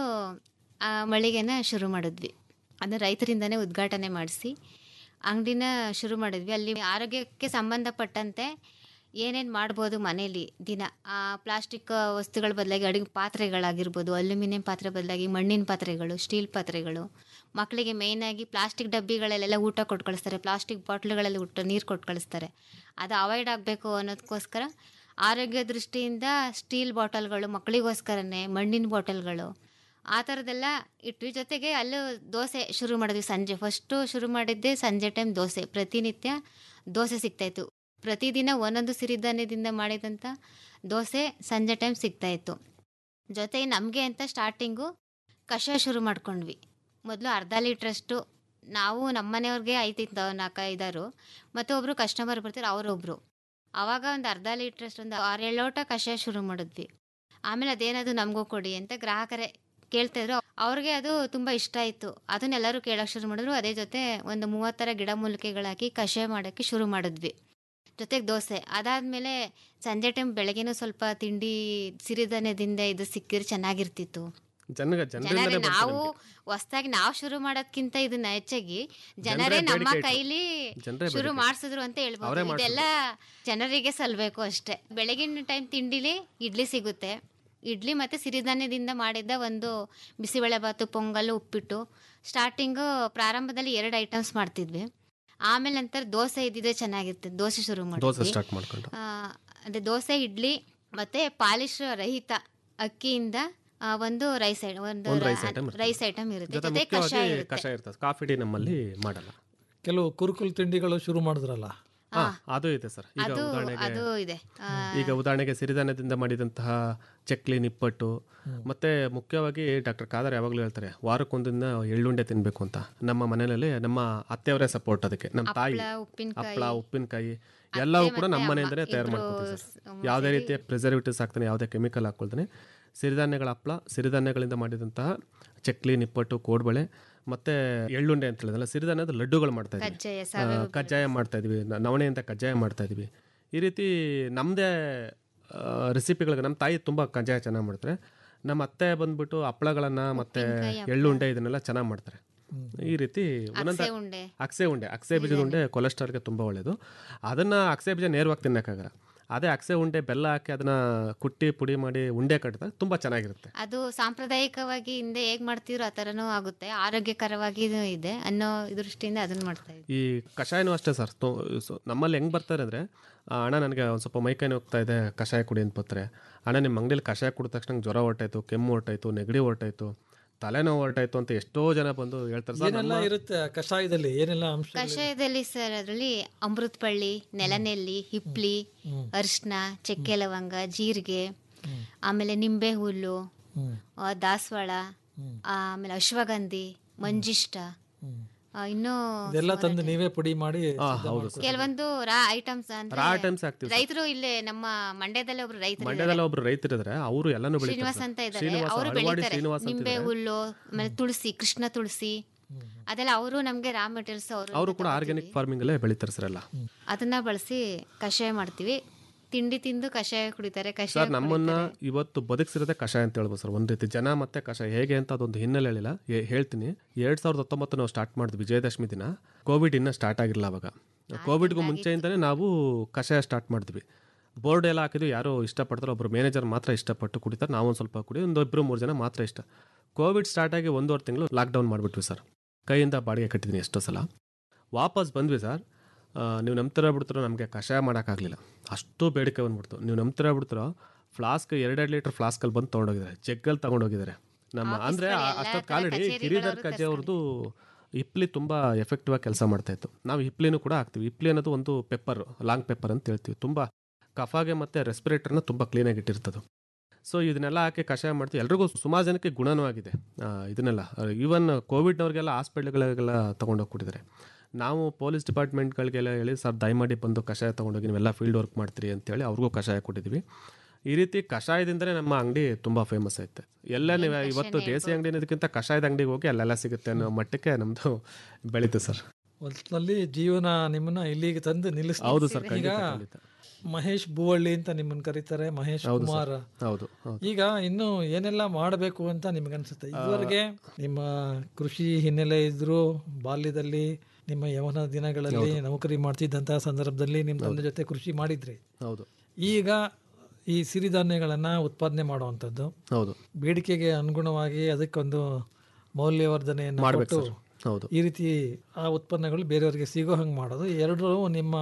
ಆ ಮಳಿಗೆನ ಶುರು ಮಾಡಿದ್ವಿ ಅದನ್ನ ರೈತರಿಂದನೇ ಉದ್ಘಾಟನೆ ಮಾಡಿಸಿ ಅಂಗಡಿನ ಶುರು ಮಾಡಿದ್ವಿ ಅಲ್ಲಿ ಆರೋಗ್ಯಕ್ಕೆ ಸಂಬಂಧಪಟ್ಟಂತೆ ಏನೇನು ಮಾಡ್ಬೋದು ಮನೇಲಿ ದಿನ ಆ ಪ್ಲಾಸ್ಟಿಕ್ ವಸ್ತುಗಳ ಬದಲಾಗಿ ಅಡುಗೆ ಪಾತ್ರೆಗಳಾಗಿರ್ಬೋದು ಅಲ್ಯೂಮಿನಿಯಂ ಪಾತ್ರೆ ಬದಲಾಗಿ ಮಣ್ಣಿನ ಪಾತ್ರೆಗಳು ಸ್ಟೀಲ್ ಪಾತ್ರೆಗಳು ಮಕ್ಕಳಿಗೆ ಮೇಯ್ನಾಗಿ ಪ್ಲಾಸ್ಟಿಕ್ ಡಬ್ಬಿಗಳಲ್ಲೆಲ್ಲ ಊಟ ಕೊಟ್ಟು ಕಳಿಸ್ತಾರೆ ಪ್ಲಾಸ್ಟಿಕ್ ಬಾಟ್ಲುಗಳಲ್ಲಿ ಊಟ ನೀರು ಕೊಟ್ಟು ಕಳಿಸ್ತಾರೆ ಅದು ಅವಾಯ್ಡ್ ಆಗಬೇಕು ಅನ್ನೋದಕ್ಕೋಸ್ಕರ ಆರೋಗ್ಯ ದೃಷ್ಟಿಯಿಂದ ಸ್ಟೀಲ್ ಬಾಟಲ್ಗಳು ಮಕ್ಕಳಿಗೋಸ್ಕರನೇ ಮಣ್ಣಿನ ಬಾಟಲ್ಗಳು ಆ ಥರದ್ದೆಲ್ಲ ಇಟ್ವಿ ಜೊತೆಗೆ ಅಲ್ಲೂ ದೋಸೆ ಶುರು ಮಾಡಿದ್ವಿ ಸಂಜೆ ಫಸ್ಟು ಶುರು ಮಾಡಿದ್ದೆ ಸಂಜೆ ಟೈಮ್ ದೋಸೆ ಪ್ರತಿನಿತ್ಯ ದೋಸೆ ಸಿಗ್ತಾಯಿತ್ತು ಪ್ರತಿದಿನ ಒಂದೊಂದು ಸಿರಿಧಾನ್ಯದಿಂದ ಮಾಡಿದಂಥ ದೋಸೆ ಸಂಜೆ ಟೈಮ್ ಸಿಗ್ತಾಯಿತ್ತು ಜೊತೆಗೆ ನಮಗೆ ಅಂತ ಸ್ಟಾರ್ಟಿಂಗು ಕಷಾಯ ಶುರು ಮಾಡ್ಕೊಂಡ್ವಿ ಮೊದಲು ಅರ್ಧ ಲೀಟ್ರಷ್ಟು ನಾವು ನಮ್ಮ ಮನೆಯವ್ರಿಗೆ ಐತಿತ್ತು ನಾಲ್ಕು ಐದಾರು ಮತ್ತು ಒಬ್ಬರು ಕಸ್ಟಮರ್ ಬರ್ತಾರೆ ಅವರೊಬ್ಬರು ಆವಾಗ ಒಂದು ಅರ್ಧ ಲೀಟ್ರಷ್ಟು ಒಂದು ಆರೇಳು ಲೋಟ ಕಷಾಯ ಶುರು ಮಾಡಿದ್ವಿ ಆಮೇಲೆ ಅದೇನದು ನಮಗೂ ಕೊಡಿ ಅಂತ ಗ್ರಾಹಕರೇ ಕೇಳ್ತಾಯಿದ್ರು ಅವ್ರಿಗೆ ಅದು ತುಂಬ ಇಷ್ಟ ಆಯಿತು ಅದನ್ನೆಲ್ಲರೂ ಕೇಳೋಕೆ ಶುರು ಮಾಡಿದ್ರು ಅದೇ ಜೊತೆ ಒಂದು ಮೂವತ್ತರ ಗಿಡಮೂಲಿಕೆಗಳಾಕಿ ಕಷಾಯ ಮಾಡೋಕ್ಕೆ ಶುರು ಮಾಡಿದ್ವಿ ಜೊತೆಗೆ ದೋಸೆ ಅದಾದಮೇಲೆ ಸಂಜೆ ಟೈಮ್ ಬೆಳಗ್ಗೆನೂ ಸ್ವಲ್ಪ ತಿಂಡಿ ಸಿರಿಧಾನ್ಯದಿಂದ ಇದು ಸಿಕ್ಕಿದ್ರೆ ಚೆನ್ನಾಗಿರ್ತಿತ್ತು ಜನಗ ಜನರೇ ಜನರಿಂದಲೇ ನಾವು ಹೊಸ್ದಾಗಿ ನಾವು ಶುರು ಮಾಡೋದ್ಕಿಂತ ಇದನ್ನ ಹೆಚ್ಚಾಗಿ ಜನರೇ ಜನರೇ ನಮ್ಮ ಬೇಡಿಕೆ ಇಟ್ರು. ಕೈಲಿ ಜನರೇ ಶುರು ಬೇಡಿಕೆ. ಮಾಡಿಸಿದ್ರು ಅಂತ ಅವರೇ ಹೇಳ್ಬೋದು ಮಾಡ್ಸಿದ್ರು. ಇದೆಲ್ಲ ಜನರಿಗೆ ಸಲ್ಬೇಕು ಅಷ್ಟೇ ಬೆಳಗಿನ ಟೈಮ್ ತಿಂಡಿಲಿ ಇಡ್ಲಿ ಸಿಗುತ್ತೆ ಇಡ್ಲಿ ಮತ್ತು ಸಿರಿಧಾನ್ಯದಿಂದ ಮಾಡಿದ್ದ ಒಂದು ಬಿಸಿಬೇಳೆಬಾತು ಪೊಂಗಲ್ ಉಪ್ಪಿಟ್ಟು ಸ್ಟಾರ್ಟಿಂಗು ಪ್ರಾರಂಭದಲ್ಲಿ ಎರಡು ಐಟಮ್ಸ್ ಮಾಡ್ತಿದ್ವಿ ಆಮೇಲೆ ನಂತರ ದೋಸೆ ಇದ್ದಿದ್ರೆ ಚೆನ್ನಾಗಿರ್ತದೆ ದೋಸೆ ಶುರು ದೋಸೆ ಮಾಡಿದ್ವಿ ಸ್ಟಾರ್ಟ್ ಮಾಡ್ಕೊಂಡು ಆ, ಅದೇ ದೋಸೆ ಇಡ್ಲಿ ಮತ್ತೆ ಪಾಲಿಶ್ ರಹಿತ ಅಕ್ಕಿಯಿಂದ ಆ, ಒಂದು ರೈಸ್ ಐ- ಒಂದು ಒಂದು rice item ಇರ್ತದೆ. ರೈಸ್ ಐಟಮ್ ಇರುತ್ತೆ ಜೊತೆ ಜೊತೆ ಕಷಾಯ ಮುಖ್ಯವಾಗಿ ಇರುತ್ತೆ ಕಷಾಯ ಇರ್ತದೆ ಕಾಫಿ ಟೀ ನಮ್ಮಲ್ಲಿ ಮಾಡಲ್ಲ ಕೆಲವು ಕುರುಕುಲು ತಿಂಡಿಗಳು ಶುರು ಮಾಡಿದ್ರಲ್ಲ ಹಾ ಅದು ಇದೆ ಸರ್ ಈಗ ಅದು ಉದಾಹರಣೆಗೆ ಅದು ಇದೆ ಆ, ಈಗ ಉದಾಹರಣೆಗೆ ಸಿರಿಧಾನ್ಯದಿಂದ ಮಾಡಿದಂತಹ ಚಕ್ಲಿ ನಿಪ್ಪಟ್ಟು ಮತ್ತೆ ಮುಖ್ಯವಾಗಿ ಡಾಕ್ಟರ್ ಖಾದರ್ ಯಾವಾಗಲೂ ಹೇಳ್ತಾರೆ ವಾರಕ್ಕೊಂದಿನ ಎಳ್ಳುಂಡೆ ತಿನ್ನಬೇಕು ಅಂತ ನಮ್ಮ ಮನೆಯಲ್ಲಿ ನಮ್ಮ ಅತ್ತೆಯವರೇ ಸಪೋರ್ಟ್ ಅದಕ್ಕೆ ನಮ್ಮ ತಾಯಿ ಹಪ್ಳ, ಉಪ್ಪಿನಕಾಯಿ, ಹಪ್ಪಳ ಉಪ್ಪಿನಕಾಯಿ ಎಲ್ಲವೂ ಕೂಡ ಮತ್ತೆ ನಮ್ಮ ಅಮ್ಮ ಮನೆಯಿಂದಲೇ ತಯಾರು ಇಬ್ರು ಮಾಡ್ಕೊತೀವಿ ಸ್- ಸರ್ ಯಾವುದೇ ರೀತಿಯ ಪ್ರಿಸರ್ವೇಟಿವ್ಸ್ ಹಾಕ್ತಾನೆ ಯಾವುದೇ ಕೆಮಿಕಲ್ ಹಾಕೊಳ್ತಾನೆ ಸಿರಿಧಾನ್ಯಗಳ ಹಪ್ಪಳ ಸಿರಿಧಾನ್ಯಗಳಿಂದ ಮಾಡಿದಂತಹ ಚಕ್ಲಿ ನಿಪ್ಪಟ್ಟು ಕೋಡ್ಬಳೆ ಮತ್ತೆ ಎಳ್ಳುಂಡೆ ಅಂತ ಹೇಳಿದಲ್ಲ ಸಿರಿಧಾನ್ಯದ ಲಡ್ಡುಗಳು ಮಾಡ್ತಾ ಇದ್ದೀವಿ ಕಜ್ಜಾಯ, ಆ, ಕಜ್ಜಾಯ ಮಾಡ್ತಾ ಇದೀವಿ ನ- ನವಣೆಯಿಂದ ಕಜ್ಜಾಯ ಮಾಡ್ತಾ ಇದೀವಿ ಈ ರೀತಿ ನಮ್ಮದೇ ರೆಸಿಪಿಗಳಿಗೆ ನಮ್ಮ ತಾಯಿ ತುಂಬ ಕಜ್ಜಾಯ ಚೆನ್ನಾಗಿ ಮಾಡ್ತಾರೆ ನಮ್ಮ ಅತ್ತೆ ಬಂದ್ಬಿಟ್ಟು ಹಪ್ಪಳಗಳನ್ನು ಮತ್ತು ಎಳ್ಳುಂಡೆ ಇದನ್ನೆಲ್ಲ ಚೆನ್ನಾಗಿ ಮಾಡ್ತಾರೆ ಈ ರೀತಿ ಒಂದೊಂದು ಅಕ್ಸೆ ಉಂಡೆ ಅಕ್ಸೆ ಉಂಡೆ ಅಕ್ಸೆ ಬೀಜದ ಉಂಡೆ ಕೊಲೆಸ್ಟ್ರಾಲ್ಗೆ ತುಂಬ ಒಳ್ಳೆಯದು ಅದನ್ನು ಅಕ್ಸೆ ಬೀಜ ನೇರವಾಗಿ ತಿನ್ನೋಕ್ಕಾಗಲ್ಲ ಅದೇ ಅಕ್ಸೆ ಉಂಡೆ ಬೆಲ್ಲ ಹಾಕಿ ಅದನ್ನು ಕುಟ್ಟಿ ಪುಡಿ ಮಾಡಿ ಉಂಡೆ ಕಟ್ಟಿದಾಗ ತುಂಬ ಚೆನ್ನಾಗಿರುತ್ತೆ ಅದು ಸಾಂಪ್ರದಾಯಿಕವಾಗಿ ಹಿಂದೆ ಹೇಗ್ ಮಾಡ್ತಿದ್ರು ಆ ಥರನೂ ಆಗುತ್ತೆ ಆರೋಗ್ಯಕರವಾಗಿ ಇದೆ ಅನ್ನೋ ದೃಷ್ಟಿಯಿಂದ ಅದನ್ನ ಮಾಡ್ತಾ ಇದ್ವಿ ಈ ಕಷಾಯನೂ ಅಷ್ಟೇ ಸರ್ ತೊ- ಸೊ ನಮ್ಮಲ್ಲಿ ಹೆಂಗೆ ಬರ್ತಾರೆ ಅಂದರೆ ಅಣ್ಣ ನನಗೆ ಒಂದು ಸ್ವಲ್ಪ ಮೈಕೈ ಹೋಗ್ತಾ ಇದೆ ಕಷಾಯ ಕುಡಿ ಅಂತ ಬರ್ತಾರೆ ಅಣ್ಣ ನಿಮ್ಮ ಅಂಗಡಿಯಲ್ಲಿ ಕಷಾಯ ಕುಡಿದ ತಕ್ಷಣ ನಂಗೆ ಜ್ವರ ಹೊರಟಾಯ್ತು ಕೆಮ್ಮು ಹೊರಟಾಯ್ತು ನೆಗಡಿ ಹೊರಟಾಯ್ತು ತಲೆನೋವು ಹೊರಟಾಯ್ತು ಅಂತ ಎಷ್ಟೋ ಜನ ಬಂದು ಹೇಳ್ತಾರೆ ಸರ್ ಏನೆಲ್ಲ ನಮ್ಮ- ಇರುತ್ತೆ ಆ ಕಷಾಯದಲ್ಲಿ ಏನೆಲ್ಲ ಅಂಶ ಕಷಾಯದಲ್ಲಿ ಸರ್ ಅದರಲ್ಲಿ ಅಮೃತಪಳ್ಳಿ ನೆಲನೆಲ್ಲಿ ಹಿಪ್ಲಿ ಅರಿಶಿನ ಚಕ್ಕೆ ಲವಂಗ ಜೀರಿಗೆ ಆಮೇಲೆ ನಿಂಬೆ ಹುಲ್ಲು ಆ, ದಾಸವಾಳ ಆಮೇಲೆ ಅಶ್ವಗಂಧಿ ಮಂಜಿಷ್ಟ ಆ, ಇನ್ನೂ ಇದೆಲ್ಲ ತಂದು ನೀವೇ ಪುಡಿ ಮಾಡಿ ಆ, ಸಿದ್ಧ ಹೌದು ಮಾಡ್ಕೊಳ್ತೀರಾ? ಕೆಲವೊಂದು ರಾ ಐಟಮ್ಸ್ ರಾ items ಹಾಕ್ತೀವಿ ಸರ್. ರೈತರು ಇಲ್ಲೇ ನಮ್ಮ ಮಂಡ್ಯದಲ್ಲೇ ಒಬ್ರು ರೈತರು ಮಂಡ್ಯದಲ್ಲಿ ಒಬ್ರು ರೈತರಿದ್ರೆ ಅವರು ಎಲ್ಲಾನು ಬೆಳೀತಾರೆ ಶ್ರೀನಿವಾಸ್ ಸರ್. ಅಂತ ಇದ್ದಾರೆ ಶ್ರೀನಿವಾಸ ಅವರು ಅಳವಾಡಿ ಬೆಳೀತಾರೆ ಶ್ರೀನಿವಾಸ್ ಅಂತ ನಿಂಬೆ ಇದ್ದಾರೆ. ಹುಲ್ಲು ಆಮೇಲೆ ತುಳಸಿ ಕೃಷ್ಣ ತುಳಸಿ ಅದೆಲ್ಲ ಅವರು ನಮ್ಗೆ ರಾ ಮೆಟೀರಿಯಲ್ಸ್ ಅವರು ಅವರು ಕೂಡ ಆರ್ಗ್ಯಾನಿಕ್ ಫಾರ್ಮಿಂಗಲ್ಲೇ ಬೆಳೀತಾರೆ ಸರ್ ಎಲ್ಲ ಅದನ್ನ ಬಳಸಿ ಕಷಾಯ ಮಾಡ್ತೀವಿ ತಿಂಡಿ ತಿಂದು ಕಷಾಯ ಕುಡಿತಾರೆ ಕಷಾಯ ಸರ್ ನಮ್ಮನ್ನ ಇವತ್ತು ಬದುಕಿಸಿರೋದೇ ಕಷಾಯ ಅಂತ ಹೇಳ್ಬೋದು ಸರ್ ಒಂದು ರೀತಿ ಜನ ಮತ್ತೆ ಕಷಾಯ ಹೇಗೆ ಅಂತ ಅದೊಂದು ಹಿನ್ನೆಲೆ ಹೇಳಿಲ್ಲ ಹೇ- ಹೇಳ್ತೀನಿ ಎರಡ್ ಸಾವಿರದ ಹತ್ತೊಂಬತ್ತು ನಾವು ಸ್ಟಾರ್ಟ್ ಮಾಡಿದ್ವಿ ವಿಜಯದಶಮಿ ದಿನ ಕೋವಿಡ್ ಇನ್ನೂ ಸ್ಟಾರ್ಟ್ ಆಗಿರಲಿಲ್ಲ ಅವಾಗ ಕೋವಿಡ್ಗೂ ಮುಂಚೆಯಿಂದನೇ ನಾವು ಕಷಾಯ ಸ್ಟಾರ್ಟ್ ಮಾಡಿದ್ವಿ ಬೋರ್ಡ್ ಎಲ್ಲ ಹಾಕಿದ್ವಿ ಯಾರು ಇಷ್ಟಪಡ್ತಾರೋ ಒಬ್ಬರು ಮ್ಯಾನೇಜರ್ ಮಾತ್ರ ಇಷ್ಟಪಟ್ಟು ಕುಡಿತಾರೆ ನಾವು ಒಂದು ಸ್ವಲ್ಪ ಕುಡಿ ಒಂದು ಇಬ್ಬರು ಮೂರು ಜನ ಮಾತ್ರ ಇಷ್ಟ ಕೋವಿಡ್ ಸ್ಟಾರ್ಟ್ ಆಗಿ ಒಂದೂವರೆ ತಿಂಗಳು ಲಾಕ್ಡೌನ್ ಮಾಡಿಬಿಟ್ವಿ ಸರ್ ಕೈಯಿಂದ ಬಾಡಿಗೆ ಕಟ್ಟಿದ್ದೀನಿ ಎಷ್ಟೋ ಸಲ ವಾಪಸ್ ಬಂದ್ವಿ ಸರ್ ಆ, ನೀವು ನಂಬ್ತಿರ ಬಿಡ್ತಿರೋ ನಮಗೆ ಕಷಾಯ ಮಾಡೋಕ್ಕಾಗಲಿಲ್ಲ ಅಷ್ಟು ಬೇಡಿಕೆ ಬಂದ್ಬಿಡ್ತು ನೀವು ನಂಬ್ತಿರ ಬಿಡ್ತಿರೋ ಫ್ಲಾಸ್ಕ್ ಎರಡೆರಡು ಲೀಟರ್ ಫ್ಲಾಸ್ಕಲ್ಲಿ ಬಂದು ತೊಗೊಂಡೋಗಿದ್ದಾರೆ ಜಗ್ಗಲ್ಲಿ ತೊಗೊಂಡೋಗಿದ್ದಾರೆ ನಮ್ಮ ಅಂದರೆ ಅಷ್ಟೊತ್ತು ಕಾಲಡಿ ಗಿರಿಧರ್ ಕಜ್ಜೆ ಅವ್ರದ್ದು ಹಿಪ್ಲಿ ತುಂಬ ಎಫೆಕ್ಟಿವ್ ಆಗಿ ಕೆಲಸ ಮಾಡ್ತಾ ಇತ್ತು ನಾವು ಹಿಪ್ಲಿನೂ ಕೂಡ ಹಾಕ್ತೀವಿ ಹಿಪ್ಲಿ ಅನ್ನೋದು ಒಂದು ಪೆಪ್ಪರ್ ಲಾಂಗ್ ಪೆಪ್ಪರ್ ಅಂತ ಹೇಳ್ತೀವಿ ತುಂಬ ಕಫಾಗೆ ಮತ್ತು ರೆಸ್ಪಿರೇಟರ್ನ ತುಂಬ ಕ್ಲೀನಾಗಿ ಇಟ್ಟಿರ್ತದೆ ಸೊ ಇದನ್ನೆಲ್ಲ ಹಾಕಿ ಕಷಾಯ ಮಾಡ್ತೀವಿ ಎಲ್ರಿಗೂ ಸುಮಾರು ಜನಕ್ಕೆ ಗುಣನೂ ಆಗಿದೆ ಆ, ಇದನ್ನೆಲ್ಲ ಈವನ್ ಕೋವಿಡ್ನವ್ರಿಗೆಲ್ಲ ಹಾಸ್ಪಿಟ್ಲ್ಗಳಿಗೆಲ್ಲ ತೊಗೊಂಡೋಗಿ ಕೊಟ್ಟಿದ್ದಾರೆ ನಾವು ಪೊಲೀಸ್ ಡಿಪಾರ್ಟ್ಮೆಂಟ್ಗಳಿಗೆಲ್ಲ ಹೇಳಿ ಸರ್ ದಯಮಾಡಿ ಬಂದು ಕಷಾಯ ತೊಗೊಂಡೋಗಿ ನೀವೆಲ್ಲ ಫೀಲ್ಡ್ ವರ್ಕ್ ಮಾಡ್ತೀರಿ ಅಂತೇಳಿ ಅವ್ರಿಗೂ ಕಷಾಯ ಕೊಟ್ಟಿದ್ವಿ ಈ ರೀತಿ ಕಷಾಯದಿಂದಲೇ ನಮ್ಮ ಅಂಗಡಿ ತುಂಬ ಫೇಮಸ್ ಐತೆ ಎಲ್ಲ ನೀವು ಇವತ್ತು ದೇಸಿ ಅಂಗಡಿ ಅನ್ನೋದಕ್ಕಿಂತ ಕಷಾಯದ ಅಂಗಡಿಗೆ ಹೋಗಿ ಅಲ್ಲೆಲ್ಲ ಸಿಗುತ್ತೆ ಅನ್ನೋ ಮಟ್ಟಕ್ಕೆ ನಮ್ಮದು ಬೆಳೀತು ಸರ್ ಒಟ್ನಲ್ಲಿ ಜೀವನ ನಿಮ್ಮನ್ನ ಇಲ್ಲಿಗೆ ತಂದು ನಿಲ್ಲಿಸ್ ಹೌದು ಸರ್ ಈಗ ಖಂಡಿತ ಖಂಡಿತ ಮಹೇಶ್ ಭೂವಳ್ಳಿ ಅಂತ ನಿಮ್ಮನ್ನ ಕರೀತಾರೆ ಮಹೇಶ್ ಹೌದು ಸರ್. ಕುಮಾರ್ ಹೌದು ಹೌದು ಈಗ ಇನ್ನು ಏನೆಲ್ಲ ಮಾಡಬೇಕು ಅಂತ ನಿಮ್ಗೆ ಅನ್ಸುತ್ತೆ ಇದುವರೆಗೆ ನಿಮ್ಮ ಕೃಷಿ ಹಿನ್ನೆಲೆ ಇದ್ರು ಬಾಲ್ಯದಲ್ಲಿ ನಿಮ್ಮ ಯವನ ದಿನಗಳಲ್ಲಿ ನೌಕರಿ ಮಾಡ್ತಿದ್ದಂತಹ ಸಂದರ್ಭದಲ್ಲಿ ನಿಮ್ಮ ತಂದೆ ಜೊತೆ ಕೃಷಿ ಮಾಡಿದ್ರಿ ಹೌದು ಈಗ ಈ ಸಿರಿಧಾನ್ಯಗಳನ್ನ ಉತ್ಪಾದನೆ ಮಾಡುವಂಥದ್ದು ಹೌದು ಬೇಡಿಕೆಗೆ ಅನುಗುಣವಾಗಿ ಅದಕ್ಕೊಂದು ಮೌಲ್ಯವರ್ಧನೆಯನ್ನು ಮಾಡ್ಬೇಕು ಕೊಟ್ಟು ಸರ್ ಹೌದು ಈ ರೀತಿ ಆ ಉತ್ಪನ್ನಗಳು ಬೇರೆಯವರಿಗೆ ಸಿಗೋ ಹಂಗೆ ಮಾಡೋದು ಎರಡರೂ ನಿಮ್ಮ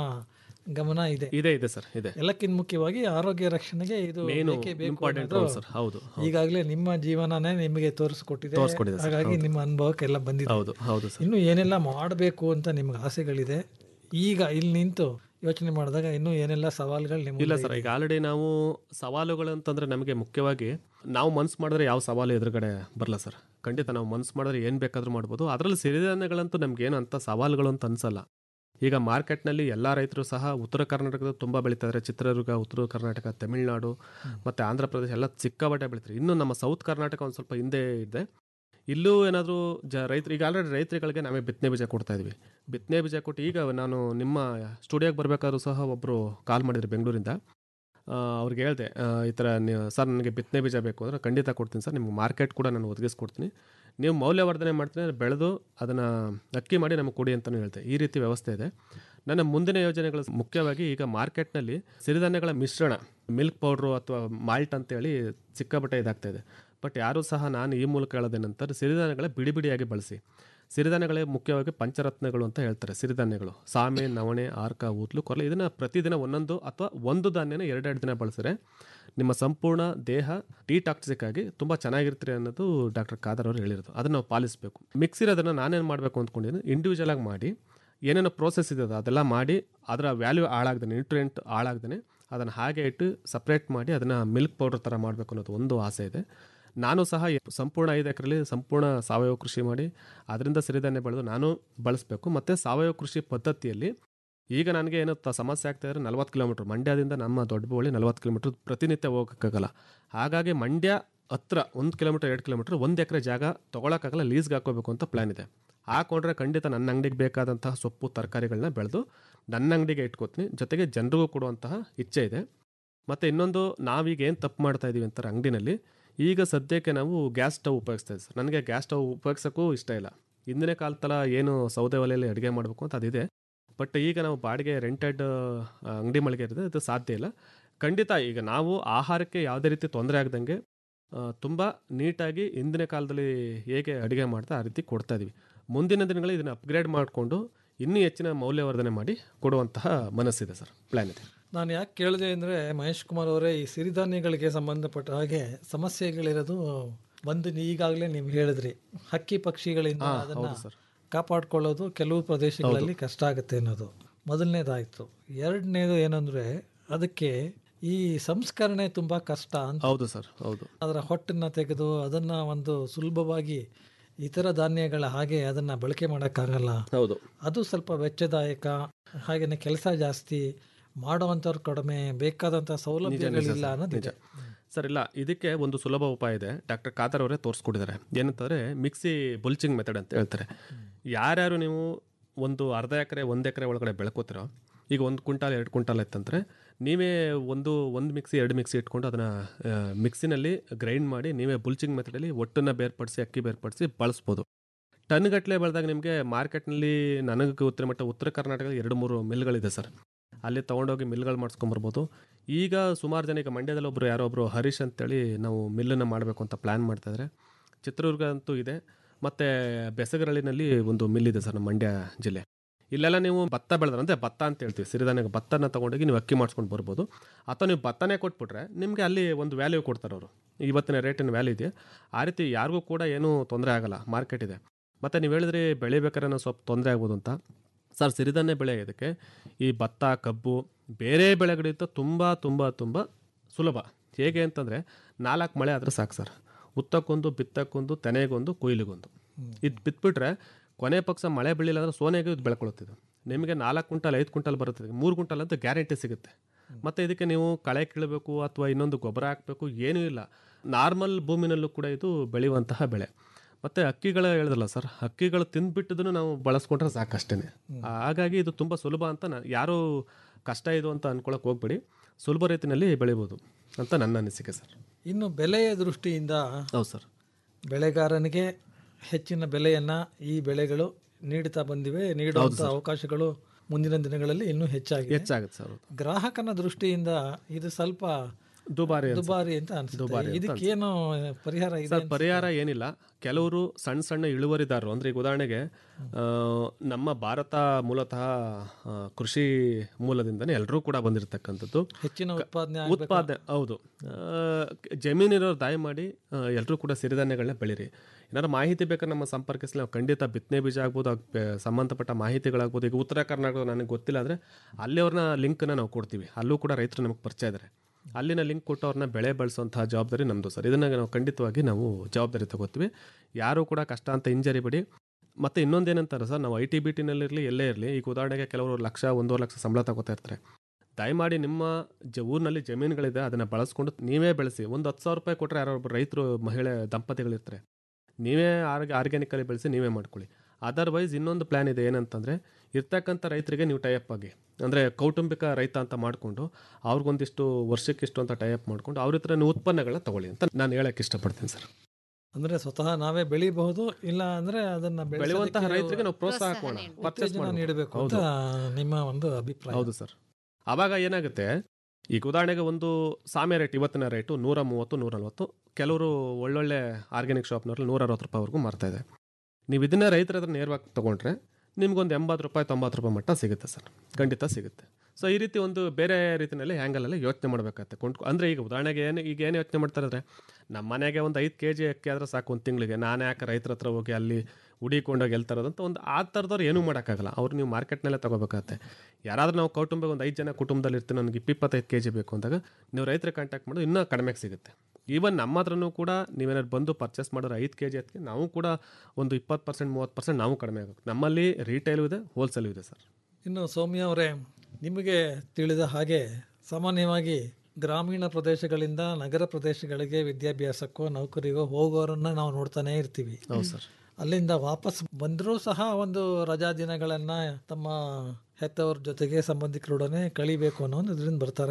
ಗಮನ ಇದೆ ಇದೆ ಇದೆ ಸರ್ ಇದೆ ಎಲ್ಲಕ್ಕಿಂತ ಮುಖ್ಯವಾಗಿ ಆರೋಗ್ಯ ರಕ್ಷಣೆಗೆ ಇದು ಮೇನು ಬೇಕೇ ಬೇಕು ಇಂಪಾರ್ಟೆಂಟ್ ಅನ್ನೋದು ಸರ್ ಹೌದು ಈಗಾಗಲೇ ನಿಮ್ಮ ಜೀವನನೇ ನಿಮಗೆ ತೋರಿಸ್ಕೊಟ್ಟಿದೆ ತೋರಿಸ್ಕೊಟ್ಟಿದೆ ಸರ್, ಹಾಗಾಗಿ ಹೌದು. ನಿಮ್ಮ ಅನುಭವಕ್ಕೆಲ್ಲ ಬಂದಿದೆ ಹೌದು ಹೌದು ಸರ್ ಇನ್ನು ಏನೆಲ್ಲ ಮಾಡಬೇಕು ಅಂತ ನಿಮ್ಗೆ ಆಸೆಗಳಿದೆ ಈಗ ಇಲ್ಲಿ ನಿಂತು ಯೋಚನೆ ಮಾಡಿದಾಗ ಇನ್ನೂ ಏನೆಲ್ಲ ಸವಾಲುಗಳು ನಿಮ್ಮ ಇಲ್ಲ ಮುಂದೆ ಸರ್ ಇದೆ? ಈಗ ಆಲ್ರೆಡಿ ನಾವು ಸವಾಲುಗಳು ಅಂತಂದ್ರೆ ನಮಗೆ ಮುಖ್ಯವಾಗಿ ನಾವು ಮನ್ಸು ಮಾಡಿದ್ರೆ ಯಾವ ಸವಾಲು ಎದುರುಗಡೆ ಬರಲ್ಲ ಸರ್ ಖಂಡಿತ ನಾವು ಮನ್ಸು ಮಾಡಿದ್ರೆ ಏನು ಬೇಕಾದ್ರೂ ಮಾಡ್ಬೋದು ಅದರಲ್ಲಿ ಸಿರಿಧಾನ್ಯಗಳಂತೂ ನಮ್ಗೇನು ಅಂತ ಸವಾಲುಗಳು ಅಂತ ಅನ್ಸಲ್ಲ ಈಗ ಮಾರ್ಕೆಟ್ನಲ್ಲಿ ಎಲ್ಲ ರೈತರು ಸಹ ಉತ್ತರ ಕರ್ನಾಟಕದ ತುಂಬ ಬೆಳೀತಾರೆ ಚಿತ್ರದುರ್ಗ ಉತ್ತರ ಕರ್ನಾಟಕ ತಮಿಳುನಾಡು ಮತ್ತು ಆಂಧ್ರ ಪ್ರದೇಶ ಎಲ್ಲ ಸಿಕ್ಕಾಪಟ್ಟೆ ಬೆಳೀತಾರೆ ಇನ್ನು ನಮ್ಮ ಸೌತ್ ಕರ್ನಾಟಕ ಒಂದು ಸ್ವಲ್ಪ ಹಿಂದೆ ಇದೆ ಇಲ್ಲೂ ಏನಾದರೂ ಜ ರೈತರು ಈಗ ಆಲ್ರೆಡಿ ರೈತರುಗಳಿಗೆ ನಾವೇ ಬಿತ್ತನೆ ಬೀಜ ಕೊಡ್ತಾ ಇದ್ವಿ ಬಿತ್ತನೆ ಬೀಜ ಕೊಟ್ಟು ಈಗ ನಾನು ನಿಮ್ಮ ಸ್ಟುಡಿಯೋಗೆ ಬರಬೇಕಾದ್ರೂ ಸಹ ಒಬ್ಬರು ಕಾಲ್ ಮಾಡಿದ್ರು ಬೆಂಗಳೂರಿಂದ ಆ, ಅವ್ರಿಗೆ ಹೇಳಿದೆ ಈ ಥರ ನೀವು ಸರ್ ನನಗೆ ಬಿತ್ತನೆ ಬೀಜ ಬೇಕು ಅಂದರೆ ಖಂಡಿತ ಕೊಡ್ತೀನಿ ಸರ್ ನಿಮ್ಗೆ ಮಾರ್ಕೆಟ್ ಕೂಡ ನಾನು ಒದಗಿಸ್ಕೊಡ್ತೀನಿ ನೀವು ಮೌಲ್ಯವರ್ಧನೆ ಮಾಡ್ತೀನಿ ಅಂದ್ರೆ ಬೆಳೆದು ಅದನ್ನು ಅಕ್ಕಿ ಮಾಡಿ ನಮಗೆ ಕೊಡಿ ಅಂತಲೂ ಹೇಳ್ತೆ ಈ ರೀತಿ ವ್ಯವಸ್ಥೆ ಇದೆ ನನ್ನ ಮುಂದಿನ ಯೋಜನೆಗಳು ಮುಖ್ಯವಾಗಿ ಈಗ ಮಾರ್ಕೆಟ್ನಲ್ಲಿ ಸಿರಿಧಾನ್ಯಗಳ ಮಿಶ್ರಣ ಮಿಲ್ಕ್ ಪೌಡ್ರು ಅಥವಾ ಮಾಲ್ಟ್ ಅಂತೇಳಿ ಸಿಕ್ಕಾಪಟ್ಟೆ ಇದಾಗ್ತಾ ಇದೆ ಬಟ್ ಯಾರೂ ಸಹ ನಾನು ಈ ಮೂಲಕ ಹೇಳೋದೇನಂತಾರೆ ಸಿರಿಧಾನ್ಯಗಳ ಬಿಡಿ ಬಿಡಿಯಾಗಿ ಬಳಸಿ ಸಿರಿಧಾನ್ಯಗಳೇ ಮುಖ್ಯವಾಗಿ ಪಂಚರತ್ನಗಳು ಅಂತ ಹೇಳ್ತಾರೆ ಸಿರಿಧಾನ್ಯಗಳು ಸಾಮೆ ನವಣೆ ಆರ್ಕ ಊತ್ಲು ಕೊರಲೆ ಇದನ್ನು ಪ್ರತಿದಿನ ಒಂದೊಂದು ಅಥವಾ ಒಂದು ಧಾನ್ಯನ ಎರಡೆರಡು ದಿನ ಬಳಸಿದ್ರೆ ನಿಮ್ಮ ಸಂಪೂರ್ಣ ದೇಹ ಡಿಟಾಕ್ಸಿಕ್ ಆಗಿ ತುಂಬ ಚೆನ್ನಾಗಿರ್ತೀರಿ ಅನ್ನೋದು ಡಾಕ್ಟರ್ ಖಾದರ್ ಅವರು ಹೇಳಿರೋದು ಅದನ್ನು ನಾವು ಪಾಲಿಸಬೇಕು ಮಿಕ್ಸ್ ಇರೋದನ್ನು ನಾನೇನು ಮಾಡಬೇಕು ಅಂದ್ಕೊಂಡಿದ್ದೀನಿ ಇಂಡಿವಿಜುವಲ್ ಆಗಿ ಮಾಡಿ ಏನೇನೋ ಪ್ರೋಸೆಸ್ ಇದೆ ಅದೆಲ್ಲ ಮಾಡಿ ಅದರ ವ್ಯಾಲ್ಯೂ ಹಾಳಾಗ್ದೇ ನ್ಯೂಟ್ರಿಯೆಂಟ್ ಹಾಳಾಗ್ದೇ ಅದನ್ನು ಹಾಗೆ ಇಟ್ಟು ಸಪ್ರೇಟ್ ಮಾಡಿ ಅದನ್ನು ಮಿಲ್ಕ್ ಪೌಡರ್ ಥರ ಮಾಡಬೇಕು ಅನ್ನೋದು ಒಂದು ಆಸೆ ಇದೆ ನಾನು ಸಹ ಈ ಸಂಪೂರ್ಣ ಐದು ಎಕರೆಲಿ ಸಂಪೂರ್ಣ ಸಾವಯವ ಕೃಷಿ ಮಾಡಿ ಅದರಿಂದ ಸಿರಿಧಾನ್ಯ ಬೆಳೆದು ನಾನು ಬಳಸಬೇಕು ಮತ್ತು ಸಾವಯವ ಕೃಷಿ ಪದ್ಧತಿಯಲ್ಲಿ ಈಗ ನನಗೆ ಏನೋ ತ- ಸಮಸ್ಯೆ ಆಗ್ತಾ ಇದ್ರೆ ನಲ್ವತ್ತು ಕಿಲೋಮೀಟ್ರ್ ಮಂಡ್ಯದಿಂದ ನಮ್ಮ ದೊಡ್ಡಬಳ್ಳಿ ನಲ್ವತ್ತು ಕಿಲೋಮೀಟ್ರ್ ಪ್ರತಿನಿತ್ಯ ಹೋಗೋಕ್ಕಾಗಲ್ಲ ಹಾಗಾಗಿ ಮಂಡ್ಯ ಹತ್ರ ಒಂದು ಕಿಲೋಮೀಟ್ರ್ ಎರಡು ಕಿಲೋಮೀಟ್ರ್ ಒಂದು ಎಕರೆ ಜಾಗ ತೊಗೊಳಕ್ಕಾಗಲ್ಲ ಲೀಸ್ಗೆ ಹಾಕೋಬೇಕು ಅಂತ ಪ್ಲ್ಯಾನ್ ಇದೆ ಹಾಕೊಂಡ್ರೆ ಖಂಡಿತ ನನ್ನ ಅಂಗಡಿಗೆ ಬೇಕಾದಂತಹ ಸೊಪ್ಪು ತರಕಾರಿಗಳನ್ನ ಬೆಳೆದು ನನ್ನ ಅಂಗಡಿಗೆ ಇಟ್ಕೋತೀನಿ ಜೊತೆಗೆ ಜನರಿಗೂ ಕೊಡುವಂತಹ ಇಚ್ಛೆ ಇದೆ ಮತ್ತು ಇನ್ನೊಂದು ನಾವೀಗ ಏನು ತಪ್ಪು ಮಾಡ್ತಾ ಇದೀವಿ ಅಂತಾರೆ ಅಂಗಡಿನಲ್ಲಿ ಈಗ ಸದ್ಯಕ್ಕೆ ನಾವು ಗ್ಯಾಸ್ ಸ್ಟವ್ ಉಪಯೋಗಿಸ್ತಾ ಇದ್ದೀವಿ ಸರ್ ನನಗೆ ಗ್ಯಾಸ್ ಸ್ಟವ್ ಉಪಯೋಗಿಸೋಕ್ಕೂ ಇಷ್ಟ ಇಲ್ಲ ಹಿಂದಿನ ಕಾಲ ಥರ ಏನು ಸೌದೆ ಒಲೆಯಲ್ಲಿ ಅಡುಗೆ ಮಾಡಬೇಕು ಅಂತ ಅದಿದೆ ಬಟ್ ಈಗ ನಾವು ಬಾಡಿಗೆ ರೆಂಟೆಡ್ ಅಂಗಡಿ ಮಳಿಗೆ ಇರುತ್ತೆ ಅದು ಸಾಧ್ಯ ಇಲ್ಲ ಖಂಡಿತ ಈಗ ನಾವು ಆಹಾರಕ್ಕೆ ಯಾವುದೇ ರೀತಿ ತೊಂದರೆ ಆಗದಂಗೆ ತುಂಬ ನೀಟಾಗಿ ಹಿಂದಿನ ಕಾಲದಲ್ಲಿ ಹೇಗೆ ಅಡುಗೆ ಮಾಡ್ತಾ ಆ ರೀತಿ ಕೊಡ್ತಾ ಇದೀವಿ ಮುಂದಿನ ದಿನಗಳಲ್ಲಿ ಇದನ್ನು ಅಪ್ಗ್ರೇಡ್ ಮಾಡಿಕೊಂಡು ಇನ್ನೂ ಹೆಚ್ಚಿನ ಮೌಲ್ಯವರ್ಧನೆ ಮಾಡಿ ಕೊಡುವಂತಹ ಮನಸ್ಸಿದೆ ಸರ್ ಪ್ಲ್ಯಾನ್ ಇದೆ ನಾನು ಯಾಕೆ ಕೇಳಿದೆ ಅಂದರೆ ಮಹೇಶ್ ಕುಮಾರ್ ಅವರೇ ಈ ಸಿರಿಧಾನ್ಯಗಳಿಗೆ ಸಂಬಂಧಪಟ್ಟ ಹಾಗೆ ಸಮಸ್ಯೆಗಳಿರೋದು ಒಂದು ಈಗಾಗಲೇ ನೀವು ಹೇಳಿದ್ರಿ ಹಕ್ಕಿ ಪಕ್ಷಿಗಳಿಂದ ಹಾ, ಅದನ್ನ ಹೌದು ಸರ್. ಕಾಪಾಡ್ಕೊಳ್ಳೋದು ಕೆಲವು ಪ್ರದೇಶಗಳಲ್ಲಿ ಕಷ್ಟ ಆಗುತ್ತೆ ಅನ್ನೋದು ಮೊದಲನೇದಾಯ್ತು ಎರಡನೇದು ಏನಂದ್ರೆ ಅದಕ್ಕೆ ಈ ಸಂಸ್ಕರಣೆ ತುಂಬಾ ಕಷ್ಟ ಅಂತ ಹೌದು ಸರ್ ಹೌದು ಅದರ ಹೊಟ್ಟನ್ನ ತೆಗೆದು ಅದನ್ನ ಒಂದು ಸುಲಭವಾಗಿ ಇತರ ಧಾನ್ಯಗಳ ಹಾಗೆ ಅದನ್ನ ಬಳಕೆ ಮಾಡೋಕ್ಕಾಗಲ್ಲ ಹೌದು ಅದು ಸ್ವಲ್ಪ ವೆಚ್ಚದಾಯಕ ಹಾಗೆಯೇ ಕೆಲಸ ಜಾಸ್ತಿ ಮಾಡೋವಂಥವ್ರು ಕಡಿಮೆ ಬೇಕಾದಂಥ ನಿಜ ನಿಜ ಸೌಲಭ್ಯಗಳಿಲ್ಲ ಸರ್, ಅನ್ನೋದಿದೆ ನಿಜ. ಸರ್ ಇಲ್ಲ ಇದಕ್ಕೆ ಒಂದು ಸುಲಭ ಉಪಾಯ ಇದೆ ಡಾಕ್ಟರ್ ಖಾದರ್ ಅವರೇ ತೋರಿಸ್ಕೊಟ್ಟಿದ್ದಾರೆ ಏನಂತಂದರೆ ಮಿಕ್ಸಿ ಬುಲ್ಚಿಂಗ್ ಮೆಥಡ್ ಅಂತ ಹೇಳ್ತಾರೆ ಯಾರ್ಯಾರು ನೀವು ಒಂದು ಅರ್ಧ ಎಕರೆ ಒಂದು ಎಕರೆ ಒಳಗಡೆ ಬೆಳ್ಕೋತಿರೋ ಈಗ ಒಂದು ಕ್ವಿಂಟಾಲ್ ಎರಡು ಕ್ವಿಂಟಾಲ್ ಇತ್ತಂದರೆ ನೀವೇ ಒಂದು ಒಂದು ಮಿಕ್ಸಿ ಎರಡು ಮಿಕ್ಸಿ ಇಟ್ಕೊಂಡು ಅದನ್ನು ಮಿಕ್ಸಿನಲ್ಲಿ ಗ್ರೈಂಡ್ ಮಾಡಿ ನೀವೇ ಬುಲ್ಚಿಂಗ್ ಮೆಥಡಲ್ಲಿ ಒಟ್ಟನ್ನು ಬೇರ್ಪಡಿಸಿ ಅಕ್ಕಿ ಬೇರ್ಪಡಿಸಿ ಬಳಸ್ಬೋದು ಟನ್ಗಟ್ಟಲೆ ಬೆಳೆದಾಗ ನಿಮಗೆ ಮಾರ್ಕೆಟ್ನಲ್ಲಿ ನನಗೆ ಗೊತ್ತಿರೋ ಮಟ್ಟ ಉತ್ತರ ಕರ್ನಾಟಕದಲ್ಲಿ ಎರಡು ಮೂರು ಮಿಲ್ಗಳಿದೆ ಸರ್ ಅಲ್ಲಿ ತೊಗೊಂಡೋಗಿ ಮಿಲ್ಗಳು ಮಾಡಿಸ್ಕೊಂಬರ್ಬೋದು ಈಗ ಸುಮಾರು ಜನ ಈಗ ಮಂಡ್ಯದಲ್ಲಿ ಒಬ್ಬರು ಯಾರೋ ಒಬ್ಬರು ಹರೀಶ್ ಅಂತೇಳಿ ನಾವು ಮಿಲ್ಲನ್ನು ಮಾಡಬೇಕು ಅಂತ ಪ್ಲ್ಯಾನ್ ಮಾಡ್ತಾಯಿದ್ರೆ ಚಿತ್ರದುರ್ಗ ಅಂತೂ ಇದೆ ಮತ್ತು ಬೆಸಗರಳ್ಳಿನಲ್ಲಿ ಒಂದು ಮಿಲ್ ಇದೆ ಸರ್ ನಮ್ಮ ಮಂಡ್ಯ ಜಿಲ್ಲೆ ಇಲ್ಲೆಲ್ಲ ನೀವು ಭತ್ತ ಬೆಳೆದ್ರೆ ಅಂದರೆ ಭತ್ತ ಅಂತ ಹೇಳ್ತೀವಿ ಸಿರಿಧಾನ್ಯ ಭತ್ತನ ತೊಗೊಂಡೋಗಿ ನೀವು ಅಕ್ಕಿ ಮಾಡಿಸ್ಕೊಂಡು ಬರ್ಬೋದು ಅಥವಾ ನೀವು ಭತ್ತನೇ ಕೊಟ್ಬಿಟ್ರೆ ನಿಮಗೆ ಅಲ್ಲಿ ಒಂದು ವ್ಯಾಲ್ಯೂ ಕೊಡ್ತಾರೆ ಅವರು ಇವತ್ತಿನ ರೇಟಿನ ವ್ಯಾಲ್ಯೂ ಇದೆ ಆ ರೀತಿ ಯಾರಿಗೂ ಕೂಡ ಏನೂ ತೊಂದರೆ ಆಗಲ್ಲ ಮಾರ್ಕೆಟ್ ಇದೆ ಮತ್ತು ನೀವು ಹೇಳಿದ್ರಿ ಬೆಳಿಬೇಕಾದ್ರೆ ಸ್ವಲ್ಪ ತೊಂದರೆ ಆಗ್ಬೋದು ಅಂತ ಸರ್ ಸಿರಿಧಾನ್ಯ ಬೆಳೆ ಇದಕ್ಕೆ ಈ ಭತ್ತ ಕಬ್ಬು ಬೇರೆ ಬೆಳೆಗಳಿಂದ ತುಂಬ ತುಂಬ ತುಂಬ ಸುಲಭ ಹೇಗೆ ಅಂತಂದರೆ ನಾಲ್ಕು ಮಳೆ ಆದರೆ ಸಾಕು ಸರ್ ಉತ್ತಕ್ಕೊಂದು ಬಿತ್ತಕ್ಕೊಂದು ತೆನೆಗೊಂದು ಕೊಯ್ಲಿಗೊಂದು ಇದು ಬಿತ್ಬಿಟ್ರೆ ಕೊನೆ ಪಕ್ಷ ಮಳೆ ಬೀಳಿಲ್ಲ ಅಂದರೆ ಸೋನೆಗೆ ಇದು ಬೆಳ್ಕೊಳುತ್ತಿದ್ದು ನಿಮಗೆ ನಾಲ್ಕು ಕ್ವಿಂಟಲ್ ಐದು ಕ್ವಿಂಟಲ್ ಬರುತ್ತೆ ಮೂರು ಕ್ವಿಂಟಲ್ ಅಂತ ಗ್ಯಾರಂಟಿ ಸಿಗುತ್ತೆ ಮತ್ತು ಇದಕ್ಕೆ ನೀವು ಕಳೆ ಕೀಳಬೇಕು ಅಥವಾ ಇನ್ನೊಂದು ಗೊಬ್ಬರ ಹಾಕಬೇಕು ಏನೂ ಇಲ್ಲ ನಾರ್ಮಲ್ ಭೂಮಿನಲ್ಲೂ ಕೂಡ ಇದು ಬೆಳೆಯುವಂತಹ ಬೆಳೆ ಮತ್ತು ಅಕ್ಕಿಗಳ ಹೇಳಿದ್ರಲ್ಲ ಸರ್ ಅಕ್ಕಿಗಳು ತಿಂದ್ಬಿಟ್ಟದನ್ನು ನಾವು ಬಳಸ್ಕೊಂಡ್ರೆ ಸಾಕಷ್ಟೇ ಹಾಗಾಗಿ ಇದು ತುಂಬ ಸುಲಭ ಅಂತ ನಾ ಯಾರೂ ಕಷ್ಟ ಇದು ಅಂತ ಅನ್ಕೊಳಕ್ಕೆ ಹೋಗ್ಬೇಡಿ ಸುಲಭ ರೀತಿಯಲ್ಲಿ ಬೆಳಿಬೋದು ಅಂತ ನನ್ನ ಅನಿಸಿಕೆ ಸರ್ ಇನ್ನು ಬೆಲೆಯ ದೃಷ್ಟಿಯಿಂದ ಹೌದು ಸರ್ ಬೆಳೆಗಾರನಿಗೆ ಹೆಚ್ಚಿನ ಬೆಲೆಯನ್ನ ಈ ಬೆಳೆಗಳು ನೀಡುತ್ತಾ ಬಂದಿವೆ ನೀಡುವಂಥ ಅವಕಾಶಗಳು ಮುಂದಿನ ದಿನಗಳಲ್ಲಿ ಇನ್ನೂ ಹೆಚ್ಚಾಗಿದೆ ಹೆಚ್ಚಾಗುತ್ತೆ ಸರ್ ಹೌದು. ಗ್ರಾಹಕನ ದೃಷ್ಟಿಯಿಂದ ಇದು ಸ್ವಲ್ಪ ದುಬಾರಿ ಅನ್ಸುತ್ತೆ. ದುಬಾರಿ ಅಂತ ಅನ್ಸುತ್ತೆ ದುಬಾರಿ ಅಂತ ಇದಕ್ಕೇನು ಪರಿಹಾರ ಇದೆ ಸರ್ ಪರಿಹಾರ ಏನಿಲ್ಲ ಕೆಲವರು ಸಣ್ಣ ಸಣ್ಣ ಇಳುವರಿದಾರರು ಅಂದರೆ ಈಗ ಉದಾಹರಣೆಗೆ ಆ, ನಮ್ಮ ಭಾರತ ಮೂಲತಃ ಆ, ಕೃಷಿ ಮೂಲದಿಂದನೇ ಎಲ್ಲರೂ ಕೂಡ ಬಂದಿರತಕ್ಕಂಥದ್ದು ಹೆಚ್ಚಿನ ಉತ್ಪಾದನೆ ಉತ್ಪಾದನೆ ಹೌದು ಆ, ಜಮೀನಿರೋರು ದಯಮಾಡಿ ಎಲ್ಲರೂ ಕೂಡ ಸಿರಿಧಾನ್ಯಗಳನ್ನ ಬೆಳೀರಿ ಏನಾದ್ರು ಮಾಹಿತಿ ಬೇಕಾದ್ರೆ ನಮ್ಮ ಸಂಪರ್ಕಿಸಲಿ ನಾವು ಖಂಡಿತ ಬಿತ್ತನೆ ಬೀಜ ಆಗ್ಬೋದು ಅದಕ್ಕೆ ಬೆ- ಸಂಬಂಧಪಟ್ಟ ಮಾಹಿತಿಗಳಾಗ್ಬೋದು ಈಗ ಉತ್ತರ ಕರ್ನಾಟಕ ನನಗೆ ಗೊತ್ತಿಲ್ಲ ಅಂದರೆ ಅಲ್ಲಿ ಅವ್ರನ್ನ ಲಿಂಕನ್ನು ನಾವು ಕೊಡ್ತೀವಿ ಅಲ್ಲೂ ಕೂಡ ರೈತರು ನಮಗೆ ಪರಿಚಯ ಇದ್ದಾರೆ ಅಲ್ಲಿನ ಲಿಂಕ್ ಕೊಟ್ಟು ಅವ್ರನ್ನ ಬೆಳೆ ಬಳಸುವಂತಹ ಜವಾಬ್ದಾರಿ ನಮ್ಮದು ಸರ್ ಇದನ್ನು ನಾವು ಖಂಡಿತವಾಗಿ ನಾವು ಜವಾಬ್ದಾರಿ ತಗೋತೀವಿ ಯಾರೂ ಕೂಡ ಕಷ್ಟ ಅಂತ ಹಿಂಜರಿಬೇಡಿ ಮತ್ತು ಇನ್ನೊಂದೇನಂತಾರೆ ಸರ್ ನಾವು ಐ ಟಿ ಬಿ ಟಿನಲ್ಲಿರಲಿ ಎಲ್ಲೇ ಇರಲಿ ಈಗ ಉದಾಹರಣೆಗೆ ಕೆಲವರು ಲಕ್ಷ ಒಂದೂವರೆ ಲಕ್ಷ ಸಂಬಳ ತಗೋತಾ ಇರ್ತಾರೆ ದಯಮಾಡಿ ನಿಮ್ಮ ಜ ಊರಿನಲ್ಲಿ ಜಮೀನುಗಳಿದೆ ಅದನ್ನು ಬಳಸ್ಕೊಂಡು ನೀವೇ ಬೆಳೆಸಿ ಒಂದು ಹತ್ತು ಸಾವಿರ ರೂಪಾಯಿ ಕೊಟ್ಟರೆ ಯಾರೋ ಒಬ್ಬರು ರೈತರು ಮಹಿಳೆ ದಂಪತಿಗಳಿರ್ತಾರೆ ನೀವೇ ಆರ್ಗ ಆರ್ಗ್ಯಾನಿಕಲ್ಲಿ ಬೆಳೆಸಿ ನೀವೇ ಮಾಡ್ಕೊಳ್ಳಿ ಅದರ್ವೈಸ್ ಇನ್ನೊಂದು ಪ್ಲ್ಯಾನ್ ಇದೆ ಏನಂತಂದರೆ ಇರ್ತಕ್ಕಂಥ ರೈತರಿಗೆ ನೀವು ಟೈಅಪ್ ಆಗಿ ಅಂದರೆ ಕೌಟುಂಬಿಕ ರೈತ ಅಂತ ಮಾಡಿಕೊಂಡು ಅವ್ರಿಗೊಂದಿಷ್ಟು ವರ್ಷಕ್ಕಿಷ್ಟು ಅಂತ ಟೈಅಪ್ ಮಾಡಿಕೊಂಡು ಅವ್ರ ಹತ್ರ ನೀವು ಉತ್ಪನ್ನಗಳನ್ನ ತಗೊಳ್ಳಿ ಅಂತ ನಾನು ಹೇಳಕ್ಕೆ ಇಷ್ಟಪಡ್ತೀನಿ ಸರ್ ಅಂದ್ರೆ ಸ್ವತಃ ನಾವೇ ಬೆಳಿಬಹುದು ಇಲ್ಲ ಅಂದ್ರೆ ಅದನ್ನ ಬೆಳೆಯುವಂತಹ ಬೆಳೆಸೋದಕ್ಕೆ ರೈತರಿಗೆ ನಾವು ಪ್ರೋತ್ಸಾಹ ಕೊಡೋಣ ಪರ್ಚೇಸ್ ಉತ್ತೇಜನ ನೀಡಬೇಕು ಅಂತ ನಿಮ್ಮ ಒಂದು ಅಭಿಪ್ರಾಯ ಹೌದು ಸರ್ ಆವಾಗ ಏನಾಗುತ್ತೆ ಈಗ ಉದಾಹರಣೆಗೆ ಒಂದು ಸಾಮೆ ರೇಟ್ ಇವತ್ತಿನ ರೇಟು ನೂರ ಮೂವತ್ತು ನೂರ ನಲ್ವತ್ತು ಕೆಲವರು ಒಳ್ಳೊಳ್ಳೆ ಆರ್ಗ್ಯಾನಿಕ್ ಶಾಪ್ನವ್ರಲ್ಲಿ ನೂರ ಅರವತ್ತು ರೂಪಾಯಿವರೆಗೂ ಮಾರ್ತಾ ಇದೆ ನೀವು ಇದನ್ನ ರೈತರ ಹತ್ರ ನೇರವಾಗಿ ತೊಗೊಂಡ್ರೆ ನಿಮ್ಗೊಂದು ಎಂಬತ್ತು ರೂಪಾಯಿ ತೊಂಬತ್ತು ರೂಪಾಯಿ ಮಟ್ಟ ಸಿಗುತ್ತೆ ಸರ್ ಖಂಡಿತ ಸಿಗುತ್ತೆ ಸೊ ಈ ರೀತಿ ಒಂದು ಬೇರೆ ರೀತಿಯಲ್ಲಿ ಹ್ಯಾಂಗಲಲ್ಲಿ ಯೋಚನೆ ಮಾಡಬೇಕಾಗತ್ತೆ ಕೊಂಡು ಅಂದರೆ ಈಗ ಉದಾಹರಣೆಗೆ ಏನು ಈಗ ಏನು ಯೋಚನೆ ಮಾಡ್ತಾರೆ ಅಂದರೆ ನಮ್ಮ ಮನೆಗೆ ಒಂದು ಐದು ಕೆ ಜಿ ಅಕ್ಕಿ ಆದರೆ ಸಾಕು ಒಂದು ತಿಂಗಳಿಗೆ ನಾನೇ ಯಾಕೆ ರೈತರ ಹತ್ರ ಹೋಗಿ ಅಲ್ಲಿ ಹುಡಿಕೊಂಡೋಗಿ ಎಲ್ತಾರೋದಂತ ಒಂದು ಆ ಥರದವ್ರು ಏನೂ ಮಾಡೋಕ್ಕಾಗಲ್ಲ ಅವ್ರು ನೀವು ಮಾರ್ಕೆಟ್ನಲ್ಲೇ ತೊಗೋಬೇಕಾಗತ್ತೆ ಯಾರಾದ್ರೂ ನಾವು ಕೌಟುಂಬ ಒಂದು ಐದು ಜನ ಕುಟುಂಬದಲ್ಲಿ ಇರ್ತೀವಿ ನನಗೆ ಇಪ್ಪತ್ತೈದು ಕೆ ಜಿ ಬೇಕು ಅಂದಾಗ ನೀವು ರೈತರ ಕಾಂಟ್ಯಾಕ್ಟ್ ಮಾಡೋದು ಇನ್ನೂ ಕಡಿಮೆಗೆ ಸಿಗುತ್ತೆ ಈವನ್ ನಮ್ಮ ಹತ್ರನೂ ಕೂಡ ನೀವೇನಾದ್ರು ಬಂದು ಪರ್ಚೇಸ್ ಮಾಡಿದ್ರೆ ಐದು ಕೆ ಜಿ ಅದಕ್ಕೆ ನಾವು ಕೂಡ ಒಂದು ಇಪ್ಪತ್ತು ಪರ್ಸೆಂಟ್ ಮೂವತ್ತು ಪರ್ಸೆಂಟ್ ನಾವು ಕಡಿಮೆ ಆಗುತ್ತೆ ನಮ್ಮಲ್ಲಿ ರೀಟೈಲು ಇದೆ ಹೋಲ್ಸೇಲು ಇದೆ ಸರ್ ಇನ್ನು ಸೌಮ್ಯ ಅವರೇ ನಿಮಗೆ ತಿಳಿದ ಹಾಗೆ ಸಾಮಾನ್ಯವಾಗಿ ಗ್ರಾಮೀಣ ಪ್ರದೇಶಗಳಿಂದ ನಗರ ಪ್ರದೇಶಗಳಿಗೆ ವಿದ್ಯಾಭ್ಯಾಸಕ್ಕೋ ನೌಕರಿಗೋ ಹೋಗೋರನ್ನ ನಾವು ನೋಡ್ತಾನೆ ಇರ್ತೀವಿ ಹೌದು ಸರ್ ಅಲ್ಲಿಂದ ವಾಪಸ್ ಬಂದರೂ ಸಹ ಒಂದು ರಜಾ ದಿನಗಳನ್ನ ತಮ್ಮ ಹೆತ್ತವ್ರ ಜೊತೆಗೆ ಸಂಬಂಧಿಕರೊಡನೆ ಕಳಿಬೇಕು ಅನ್ನೋ ಒಂದು ಇದರಿಂದ ಬರ್ತಾರೆ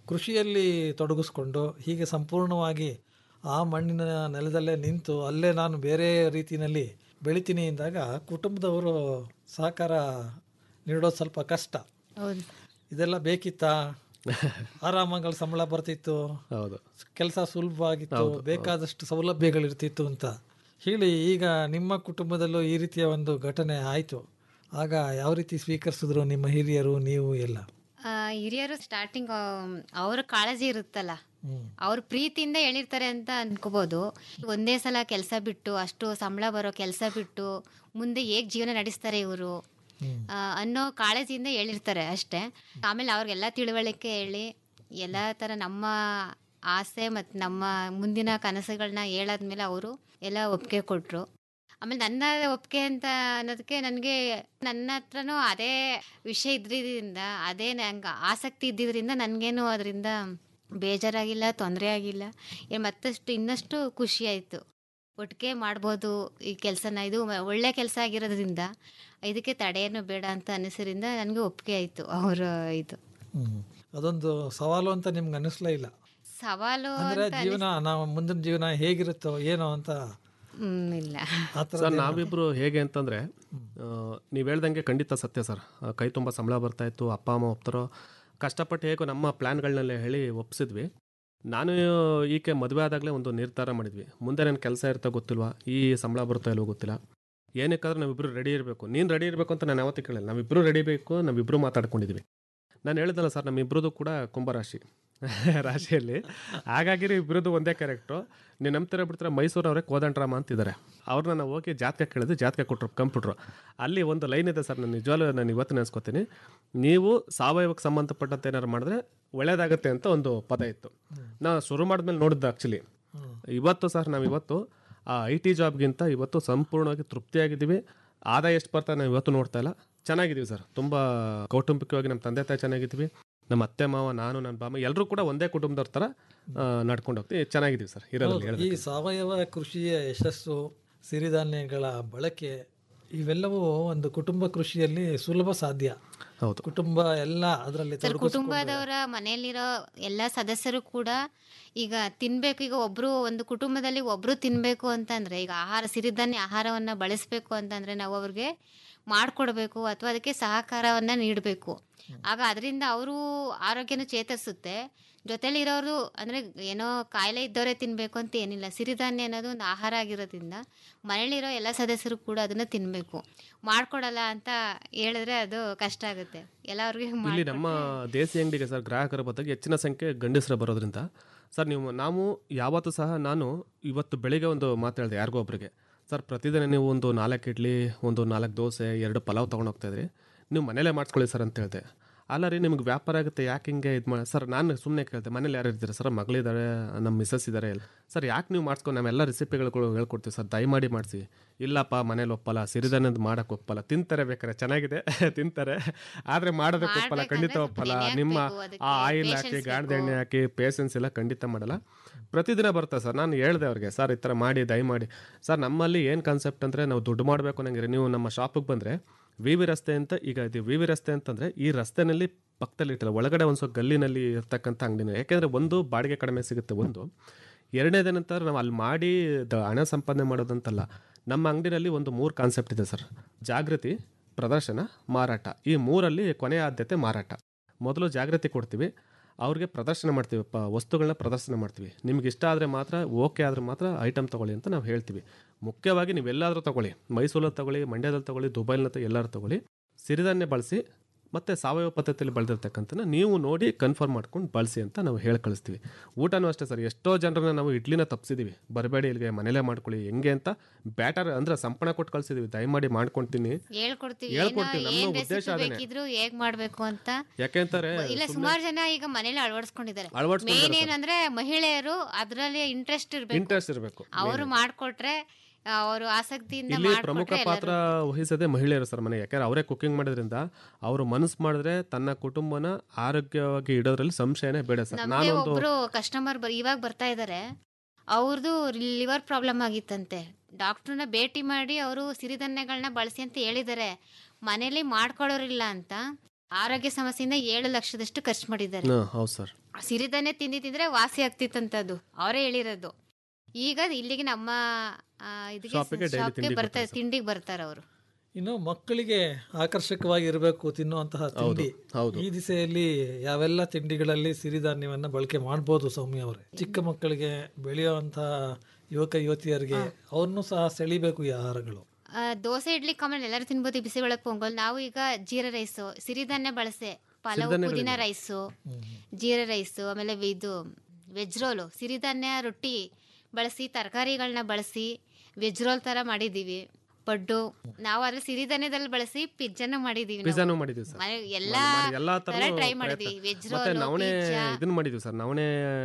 ಕೃಷಿಯಲ್ಲಿ ತೊಡಗಿಸ್ಕೊಂಡು ಹೀಗೆ ಸಂಪೂರ್ಣವಾಗಿ ಆ ಮಣ್ಣಿನ ನೆಲದಲ್ಲೇ ನಿಂತು ಅಲ್ಲೇ ನಾನು ಬೇರೆ ರೀತಿಯಲ್ಲಿ ಬೆಳಿತೀನಿ ಎಂದಾಗ ಕುಟುಂಬದವರು ಸಹಕಾರ ನೀಡೋದು ಸ್ವಲ್ಪ ಕಷ್ಟ ಹೌದು ಇದೆಲ್ಲ ಬೇಕಿತ್ತಾ ಆರಾಮಾಗಿ ಸಂಬಳ ಬರ್ತಿತ್ತು ಹೌದು ಕೆಲಸ ಸುಲಭವಾಗಿತ್ತು ಬೇಕಾದಷ್ಟು ಸೌಲಭ್ಯಗಳಿರ್ತಿತ್ತು ಅಂತ ಹೇಳಿ ಈಗ ನಿಮ್ಮ ಕುಟುಂಬದಲ್ಲೂ ಈ ರೀತಿಯ ಒಂದು ಘಟನೆ ಆಯಿತು ಆಗ ಯಾವ ರೀತಿ ಸ್ವೀಕರಿಸಿದ್ರು ನಿಮ್ಮ ಹಿರಿಯರು ನೀವು ಎಲ್ಲ ಆ, ಹಿರಿಯರು ಸ್ಟಾರ್ಟಿಂಗ್ ಅವ್ರ ಕಾಳಜಿ ಇರುತ್ತಲ್ಲ ಅವ್ರ ಪ್ರೀತಿಯಿಂದ ಹೇಳಿರ್ತಾರೆ ಅಂತ ಅನ್ಕೋಬಹುದು ಒಂದೇ ಸಲ ಕೆಲಸ ಬಿಟ್ಟು ಅಷ್ಟು ಸಂಬಳ ಬರೋ ಕೆಲಸ ಬಿಟ್ಟು ಮುಂದೆ ಹೇಗ್ ಜೀವನ ನಡೆಸ್ತಾರೆ ಇವರು ಅನ್ನೋ ಕಾಳಜಿಯಿಂದ ಹೇಳಿರ್ತಾರೆ ಅಷ್ಟೇ ಆಮೇಲೆ ಅವ್ರಿಗೆಲ್ಲ ತಿಳುವಳಿಕೆ ಹೇಳಿ ಎಲ್ಲ ಥರ ನಮ್ಮ ಆಸೆ ಮತ್ತು ನಮ್ಮ ಮುಂದಿನ ಕನಸುಗಳನ್ನ ಹೇಳಾದ್ಮೇಲೆ ಅವರು ಎಲ್ಲ ಒಪ್ಪಿಗೆ ಕೊಟ್ಟರು ಆಮೇಲೆ ನನ್ನ ಒಪ್ಪಿಗೆ ಅಂತ ಅನ್ನೋದಕ್ಕೆ ನನಗೆ ನನ್ನ ಹತ್ರನೂ ಅದೇ ವಿಷಯ ಇದ್ರಿಂದ ಅದೇ ನಂಗೆ ಆಸಕ್ತಿ ಇದ್ದಿದ್ರಿಂದ ನನಗೇನು ಅದರಿಂದ ಬೇಜಾರಾಗಿಲ್ಲ ತೊಂದರೆ ಆಗಿಲ್ಲ ಏ ಮತ್ತಷ್ಟು ಇನ್ನಷ್ಟು ಖುಷಿ ಆಯಿತು ಒಟ್ಟಿಗೆ ಮಾಡ್ಬೋದು ಈ ಕೆಲಸನ ಇದು ಮ- ಒಳ್ಳೆ ಕೆಲಸ ಆಗಿರೋದ್ರಿಂದ ಇದಕ್ಕೆ ತಡೆಯನ್ನು ಬೇಡ ಅಂತ ಅನಿಸೋದ್ರಿಂದ ನನಗೆ ಒಪ್ಪಿಗೆ ಆಯಿತು ಅವರ ಇದು ಹ್ಮ್. ಅದೊಂದು ಸವಾಲು ಅಂತ ನಿಮ್ಗೆ ಅನ್ನಿಸ್ಲೇ ಇಲ್ಲ ಸವಾಲು ಅಂದ್ರೆ ಅಂತ ಜೀವನ ನಾವು ಮುಂದಿನ ಜೀವನ ಹೇಗಿರುತ್ತೋ ಏನೋ ಅಂತ ಹ್ಮ್, ಇಲ್ಲ ಆ ಥರದ್ದು ಸರ್ ಏನೋ- ನಾವಿಬ್ರು ಹೇಗೆ ಅಂತಂದ್ರೆ ನೀವು ಹೇಳ್ದಂಗೆ ಖಂಡಿತ ಸತ್ಯ ಸರ್ ಆ, ಕೈ ತುಂಬ ಸಂಬಳ ಬರ್ತಾ ಇತ್ತು ಅಪ್ಪ ಅಮ್ಮ ಒಪ್ತಾರೋ ಕಷ್ಟಪಟ್ಟು ಹೇಗೋ ನಮ್ಮ ಪ್ಲ್ಯಾನ್ಗಳನ್ನೆಲ್ಲ ಹೇಳಿ ಒಪ್ಸಿದ್ವಿ ನಾನು ಈಕೆ ಮದುವೆ ಆದಾಗಲೇ ಒಂದು ನಿರ್ಧಾರ ಮಾಡಿದ್ವಿ ಮುಂದೆ ನನ್ನ ಕೆಲಸ ಇರ್ತಾ ಗೊತ್ತಿಲ್ವಾ ಈ ಸಂಬಳ ಬರ್ತಾ ಇಲ್ವೋ ಗೊತ್ತಿಲ್ಲ ಏನಕ್ಕಾದ್ರೂ ನಾವಿಬ್ಬರು ರೆಡಿ ಇರಬೇಕು ನೀನು ರೆಡಿ ಇರಬೇಕು ಅಂತ ನಾನು ಯಾವತ್ತೂ ಕೇಳಿಲ್ಲ ನಾವಿಬ್ಬರು ರೆಡಿ ಬೇಕು ನಾವಿಬ್ಬರು ಮಾತಾಡ್ಕೊಂಡಿದ್ವಿ ನಾನು ಹೇಳಿದಲ್ಲ ಸರ್ ನಮ್ಮಿಬ್ರದ್ದು ಕೂಡ ಕುಂಭರಾಶಿ ರಾಶಿಯಲ್ಲಿ ಹಾಗಾಗಿ ಇಬ್ಬರದ್ದು ಒಂದೇ ಕ್ಯಾರೆಕ್ಟ್ರು ನೀವು ನಂಬ್ತೀರ ಬಿಡ್ತೀರ ಮೈಸೂರವರೇ ಕೋದಂಡ್ರಾಮ ಅಂತಿದ್ದಾರೆ ಅವ್ರನ್ನ ನಾವು ಹೋಗಿ ಜಾತಕ ಕೇಳಿದ್ರೆ ಜಾತಕ ಕೊಟ್ಟರು ಕಂಪ್ಯೂಟ್ರು ಅಲ್ಲಿ ಒಂದು ಲೈನ್ ಇದೆ ಸರ್ ನಾನು ನಿಜವಾಗ್ಲೂ ನಾನು ಇವತ್ತು ನೆನೆಸ್ಕೊತೀನಿ ನೀವು ಸಾವಯವಕ್ಕೆ ಸಂಬಂಧಪಟ್ಟಂತೆ ಏನಾರು ಮಾಡಿದ್ರೆ ಒಳ್ಳೇದಾಗತ್ತೆ ಅಂತ ಒಂದು ಪದ ಇತ್ತು ನಾ ಶುರು ಮಾಡಿದ್ಮೇಲೆ ನೋಡಿದ್ದು ಆ್ಯಕ್ಚುಲಿ ಇವತ್ತು ಸರ್ ನಾವು ಇವತ್ತು ಆ ಐ ಟಿ ಜಾಬ್ಗಿಂತ ಇವತ್ತು ಸಂಪೂರ್ಣವಾಗಿ ತೃಪ್ತಿಯಾಗಿದ್ದೀವಿ ಆದಾಯ ಎಷ್ಟು ಬರ್ತಾ ನಾವು ಇವತ್ತು ನೋಡ್ತಾ ಇಲ್ಲ ಚೆನ್ನಾಗಿದ್ದೀವಿ ಸರ್ ತುಂಬ ಕೌಟುಂಬಿಕವಾಗಿ ನಮ್ಮ ತಂದೆ ತಾಯಿ ಚೆನ್ನಾಗಿದ್ದೀವಿ ನಮ್ಮ ಅತ್ತೆ ಮಾವ ನಾನು ನನ್ನ ಬಾಮ ಎಲ್ಲರೂ ಕೂಡ ಒಂದೇ ಕುಟುಂಬದವ್ರ ಥರ ನಡ್ಕೊಂಡು ಹೋಗ್ತೀವಿ ಚೆನ್ನಾಗಿದ್ದೀವಿ ಸರ್ ಇರೋದ್ರಲ್ಲಿ ಹೌದು. ಈ ಸಾವಯವ ಕೃಷಿಯ ಯಶಸ್ಸು ಸಿರಿಧಾನ್ಯಗಳ ಬಳಕೆ ಇವೆಲ್ಲವೂ ಒಂದು ಕುಟುಂಬ ಕೃಷಿಯಲ್ಲಿ ಸುಲಭ ಸಾಧ್ಯ ಹೌದು ಕುಟುಂಬ ಎಲ್ಲ ಅದರಲ್ಲಿ ಸರ್ ಕುಟುಂಬದವರ ಮನೆಯಲ್ಲಿರೋ ಎಲ್ಲ ಸದಸ್ಯರು ಕೂಡ ಈಗ ತಿನ್ಬೇಕು ಈಗ ಒಬ್ರು ಒಂದು ಕುಟುಂಬದಲ್ಲಿ ಒಬ್ರು ತಿನ್ಬೇಕು ಅಂತಂದ್ರೆ ಈಗ ಆಹಾರ ಸಿರಿಧಾನ್ಯ ಆಹಾರವನ್ನ ಬಳಸಬೇಕು ಅಂತಂದ್ರೆ ನಾವು ಅವ್ರಿಗೆ ಮಾಡ್ಕೊಡ್ಬೇಕು ಅಥವಾ ಅದಕ್ಕೆ ಸಹಕಾರವನ್ನ ನೀಡಬೇಕು ಆಗ ಅದರಿಂದ ಅವರು ಆರೋಗ್ಯನೂ ಚೇತರಿಸುತ್ತೆ ಜೊತೆಲಿ ಇರೋರು ಅಂದ್ರೆ ಏನೋ ಕಾಯಿಲೆ ಇದ್ದವರೇ ತಿನ್ಬೇಕು ಅಂತ ಏನಿಲ್ಲ ಸಿರಿಧಾನ್ಯ ಅನ್ನೋದು ಒಂದು ಆಹಾರ ಆಗಿರೋದ್ರಿಂದ ಮನೇಲಿರೋ ಎಲ್ಲ ಸದಸ್ಯರು ಕೂಡ ಅದನ್ನ ತಿನ್ಬೇಕು ಮಾಡ್ಕೊಡಲ್ಲ ಅಂತ ಹೇಳಿದ್ರೆ ಅದು ಕಷ್ಟ ಆಗುತ್ತೆ ಎಲ್ಲರಿಗೂ ಇಲ್ಲಿ ನಮ್ಮ ದೇಸಿ ಅಂಗಡಿಗೆ ಸರ್ ಗ್ರಾಹಕರ ಬದಲಿಗೆ ಹೆಚ್ಚಿನ ಸಂಖ್ಯೆ ಗಂಡಸರ ಬರೋದ್ರಿಂದ ಸರ್ ನೀವು ನಾವು ಯಾವತ್ತೂ ಸಹ ನಾನು ಇವತ್ತು ಬೆಳಿಗ್ಗೆ ಒಂದು ಮಾತಾಡಿದೆ ಯಾರಿಗೋ ಒಬ್ರಿಗೆ ಸರ್ ಪ್ರತಿದಿನ ನೀವು ಒಂದು ನಾಲ್ಕು ಇಡ್ಲಿ ಒಂದು ನಾಲ್ಕು ದೋಸೆ ಎರಡು ಪಲಾವ್ ತೊಗೊಂಡು ಹೋಗ್ತಾ ಇದ್ರಿ ನೀವು ಮನೇಲೇ ಮಾಡಿಸ್ಕೊಳ್ಳಿ ಸರ್ ಅಂತ ಹೇಳಿದೆ ಅಲ್ಲ ರೀ ನಿಮ್ಗೆ ವ್ಯಾಪಾರ ಆಗುತ್ತೆ ಯಾಕೆ ಹಿಂಗೆ ಇದು ಮಾಡಿ ಸರ್ ನಾನು ಸುಮ್ಮನೆ ಕೇಳಿದೆ ಮನೇಲಿ ಯಾರು ಇರ್ತೀರ ಸರ್ ಮಗಳಿದ್ದಾರೆ ನಮ್ಮ ಮಿಸ್ಸಸ್ ಇದ್ದಾರೆ ಸರ್ ಯಾಕೆ ನೀವು ಮಾಡಿಸ್ಕೊಂಡು ನಾವೆಲ್ಲ ರೆಸಿಪಿಗಳು ಹೇಳ್ಕೊಡ್ತೀವಿ ಸರ್ ದಯಮಾಡಿ ಮಾಡಿಸಿ ಇಲ್ಲಪ್ಪ ಮನೇಲಿ ಒಪ್ಪಲ್ಲ ಸಿರಿಧಾನ್ಯದ ಮಾಡಕ್ಕೆ ಒಪ್ಪಲ್ಲ ತಿಂತಾರೆ ಬೇಕಾರೆ ಚೆನ್ನಾಗಿದೆ ತಿಂತಾರೆ ಆದರೆ ಮಾಡೋದಕ್ಕೆ ಒಪ್ಪಲ್ಲ ಖಂಡಿತ ಒಪ್ಪಲ್ಲ ನಿಮ್ಮ ಆ ಆಯಿಲ್ ಹಾಕಿ ಗಾಣದ ಎಣ್ಣೆ ಹಾಕಿ ಪೇಷನ್ಸ್ ಎಲ್ಲ ಖಂಡಿತ ಮಾಡಲ್ಲ ಪ್ರತಿದಿನ ಬರುತ್ತೆ ಸರ್ ನಾನು ಹೇಳ್ದೆ ಅವ್ರಿಗೆ ಸರ್ ಈ ಥರ ಮಾಡಿ ದಯಮಾಡಿ ಸರ್ ನಮ್ಮಲ್ಲಿ ಏನು ಕಾನ್ಸೆಪ್ಟ್ ಅಂದರೆ ನಾವು ದುಡ್ಡು ಮಾಡಬೇಕು ಅನ್ನಂಗಿರಿ ನೀವು ನಮ್ಮ ಶಾಪಿಗೆ ಬಂದರೆ ವಿ ವಿ ರಸ್ತೆ ಅಂತ ಈಗ ಇದು ವಿ ವಿ ರಸ್ತೆ ಅಂತಂದರೆ ಈ ರಸ್ತೆನಲ್ಲಿ ಪಕ್ಕದಲ್ಲಿ ಇರ್ತಲ್ಲ ಒಳಗಡೆ ಒಂದು ಸ್ವಲ್ಪ ಗಲ್ಲಿನಲ್ಲಿ ಇರ್ತಕ್ಕಂಥ ಅಂಗಡಿನ ಯಾಕೆಂದರೆ ಒಂದು ಬಾಡಿಗೆ ಕಡಿಮೆ ಸಿಗುತ್ತೆ ಒಂದು ಎರಡನೇದೇನಂತಾರೆ ನಾವು ಅಲ್ಲಿ ಮಾಡಿ ದ ಹಣ ಸಂಪಾದನೆ ಮಾಡೋದಂತಲ್ಲ ನಮ್ಮ ಅಂಗಡಿನಲ್ಲಿ ಒಂದು ಮೂರು ಕಾನ್ಸೆಪ್ಟ್ ಇದೆ ಸರ್ ಜಾಗೃತಿ ಪ್ರದರ್ಶನ ಮಾರಾಟ ಈ ಮೂರಲ್ಲಿ ಕೊನೆಯ ಆದ್ಯತೆ ಮಾರಾಟ ಮೊದಲು ಜಾಗೃತಿ ಕೊಡ್ತೀವಿ ಅವ್ರಿಗೆ ಪ್ರದರ್ಶನ ಮಾಡ್ತೀವಿ ಪ ವಸ್ತುಗಳನ್ನ ಪ್ರದರ್ಶನ ಮಾಡ್ತೀವಿ ನಿಮ್ಗೆ ಇಷ್ಟ ಆದರೆ ಮಾತ್ರ ಓಕೆ ಆದರೆ ಮಾತ್ರ ಐಟಮ್ ತೊಗೊಳ್ಳಿ ಅಂತ ನಾವು ಹೇಳ್ತೀವಿ ಮುಖ್ಯವಾಗಿ ನೀವೆಲ್ಲಾದರೂ ತೊಗೊಳ್ಳಿ ಮೈಸೂರಲ್ಲಿ ತೊಗೊಳ್ಳಿ ಮಂಡ್ಯದಲ್ಲಿ ತೊಗೊಳ್ಳಿ ದುಬೈನಲ್ಲಿ ತ- ಎಲ್ಲರೂ ತೊಗೊಳ್ಳಿ ಸಿರಿಧಾನ್ಯ ಬಳಸಿ ಮತ್ತು ಸಾವಯವ ಪದ್ಧತಿಯಲ್ಲಿ ಬೆಳೆದಿರ್ತಕ್ಕಂಥನ ನೀವು ನೋಡಿ ಕನ್ಫರ್ಮ್ ಮಾಡ್ಕೊಂಡು ಬಳಸಿ ಅಂತ ನಾವು ಹೇಳಿ ಕಳಿಸ್ತೀವಿ ಊಟನೂ ಅಷ್ಟೇ ಸರ್ ಎಷ್ಟೋ ಜನರನ್ನ ನಾವು ಇಡ್ಲಿನ ತಪ್ಪಿಸಿದ್ದೀವಿ ಬರಬೇಡಿ ಇಲ್ಲಿಗೆ ಮನೇಲೇ ಮಾಡ್ಕೊಳ್ಳಿ ಹೆಂಗೆ ಅಂತ ಬ್ಯಾಟರ್ ಅಂದರೆ ಸಂಪಣ ಕೊಟ್ಟು ಕಳಿಸಿದ್ದೀವಿ ದಯಮಾಡಿ ಮಾಡ್ಕೊಳ್ತೀನಿ ಹೇಳ್ಕೊಡ್ತೀವಿ ಹೇಳ್ಕೊಡ್ತೀವಿ ಏನೋ ನಮ್ಮ ಏನ್ ಉದ್ದೇಶ ರೆಸಿಪಿ ಅದೇನೆ ಬೇಕಿದ್ರು ಹೇಗ್ ಮಾಡ್ಬೇಕು ಅಂತ ಯಾಕೆಂತಾರೆ ಇಲ್ಲ ಸುಮಾರು ಜನ ಈಗ ಮನೇಲಿ ಅಳವಡಿಸ್ಕೊಂಡಿದ್ದಾರೆ ಅಳವಡಿಸ್ಕೊಂಡಿದ್ದಾರೆ ಮೇನ್ ಏನಂದ್ರೆ ಮಹಿಳೆಯರು ಅದ್ರಲ್ಲಿ ಇಂಟ್ರೆಸ್ಟ್ ಇರ್ಬೇಕು ಇಂಟ್ರೆಸ್ಟ್ ಇರಬೇಕು ಅವರು ಮಾಡ್ಕೊಟ್ರೆ ಅವರು ಆಸಕ್ತಿಯಿಂದ ಇಲ್ಲಿ ಪ್ರಮುಖ ಮಾಡ್ಕೊಟ್ರೆ ಪಾತ್ರ ವಹಿಸೋದೇ ಮಹಿಳೆಯರು ಸರ್ ಮನೆ ಯಾಕಂದ್ರೆ ಅವರೇ ಕುಕಿಂಗ್ ಮಾಡೋದ್ರಿಂದ ಅವರು ಮನಸ್ಸು ಮಾಡಿದ್ರೆ ತನ್ನ ಕುಟುಂಬನ ಆರೋಗ್ಯವಾಗಿ ಇಡೋದ್ರಲ್ಲಿ ಸಂಶಯನೇ ಬೇಡ ಸರ್ ನಮ್ಗೆ ನಾನೊಂದು ಒಬ್ರು ಕಸ್ಟಮರ್ ಇವಾಗ ಬರ್ತಾ ಇದಾರೆ ಅವ್ರದ್ದು ಲಿವರ್ ಪ್ರಾಬ್ಲಮ್ ಆಗಿತ್ತಂತೆ ಡಾಕ್ಟರ್ನ ಭೇಟಿ ಮಾಡಿ ಅವರು ಸಿರಿಧಾನ್ಯಗಳನ್ನ ಬಳಸಿ ಅಂತ ಹೇಳಿದ್ದಾರೆ ಮನೇಲಿ ಮಾಡ್ಕೊಳ್ಳೋರಿಲ್ಲ ಅಂತ ಆರೋಗ್ಯ ಸಮಸ್ಯೆಯಿಂದ ಏಳು ಲಕ್ಷದಷ್ಟು ಖರ್ಚು ಮಾಡಿದ್ದಾರೆ ಹಾಂ ಹೌದು ಸರ್ ಸಿರಿಧಾನ್ಯ ತಿಂದಿ ತಿಂದ್ರೆ ವಾಸಿ ಆಗ್ತಿತ್ತಂತದ್ದು ಅವರೇ ಹೇಳಿರೋದು ಈಗ ಇಲ್ಲಿಗೆ ನಮ್ಮ ಆ, ಇದಕ್ಕೆ ಶಾಪಿಗೆ daily ಶಾಪ್ಗೆ ತಿಂಡಿಗೆ ಬರ್ತಾರೆ ಬರ್ತಾರೆ ತಿಂಡಿಗೆ ಬರ್ತಾರೆ ಅವರು ಇನ್ನು ಮಕ್ಕಳಿಗೆ ಆಕರ್ಷಕವಾಗಿ ಇರಬೇಕು ತಿನ್ನುವಂತಹ ತಿಂಡಿ ಹೌದು. ಈ ದಿಸೆಯಲ್ಲಿ ಯಾವೆಲ್ಲ ತಿಂಡಿಗಳಲ್ಲಿ ಸಿರಿಧಾನ್ಯವನ್ನ ಬಳಕೆ ಮಾಡ್ಬೋದು ಸೌಮ್ಯ ಅವರೇ ಚಿಕ್ಕ ಮಕ್ಕಳಿಗೆ ಬೆಳೆಯುವಂತಹ ಯುವಕ ಯುವತಿಯರಿಗೆ ಅವ್ರನ್ನೂ ಸಹ ಸೆಳಿಬೇಕು ಈ ಆಹಾರಗಳು ಆ, ದೋಸೆ ಇಡ್ಲಿ ಕಾಮನ್ ಎಲ್ಲರೂ ತಿನ್ಬೋದು ಬಿಸಿಬೇಳೆ ಪೊಂಗಲ್ ನಾವು ಈಗ ಜೀರಾ ರೈಸು ಸಿರಿಧಾನ್ಯ ಬಳಸೆ ಪಲಾವ್ ಸಿರಿಧಾನ್ಯಗಳಿದೆ. ಪುದೀನ ರೈಸು ಜೀರಾ ರೈಸು ಆಮೇಲೆ ಇದು ವೆಜ್ ರೋಲು ಸಿರಿಧಾನ್ಯ ರೊಟ್ಟಿ ಬಳಸಿ ತರಕಾರಿಗಳನ್ನ ಬಳಸಿ ವೆಜ್ ರೋಲ್ ಥರ ಮಾಡಿದ್ದೀವಿ ಪಡ್ಡು ನಾವು ಅದ್ರ ಸಿರಿಧಾನ್ಯದಲ್ಲಿ ಬಳಸಿ ಪಿಜ್ಜಾನ ಮಾಡಿದ್ದೀವಿ ನಾವು. ಪಿಜ್ಜಾನು ಮಾಡಿದ್ದೀವಿ ಸರ್ ಮನೆ ಮಾಡಿ- ಎಲ್ಲಾ ಮಾಡಿ ಎಲ್ಲಾ ತರ ಥರನೂ ಟ್ರೈ ಪ್ರಯತ್ನ. ಮಾಡಿದ್ವಿ ವೆಜ್ ಮತ್ತೆ ರೋಲ್ ನವಣೆ ಇದನ್ನ ಮಾಡಿದ್ವಿ ಸರ್ ನವಣೆ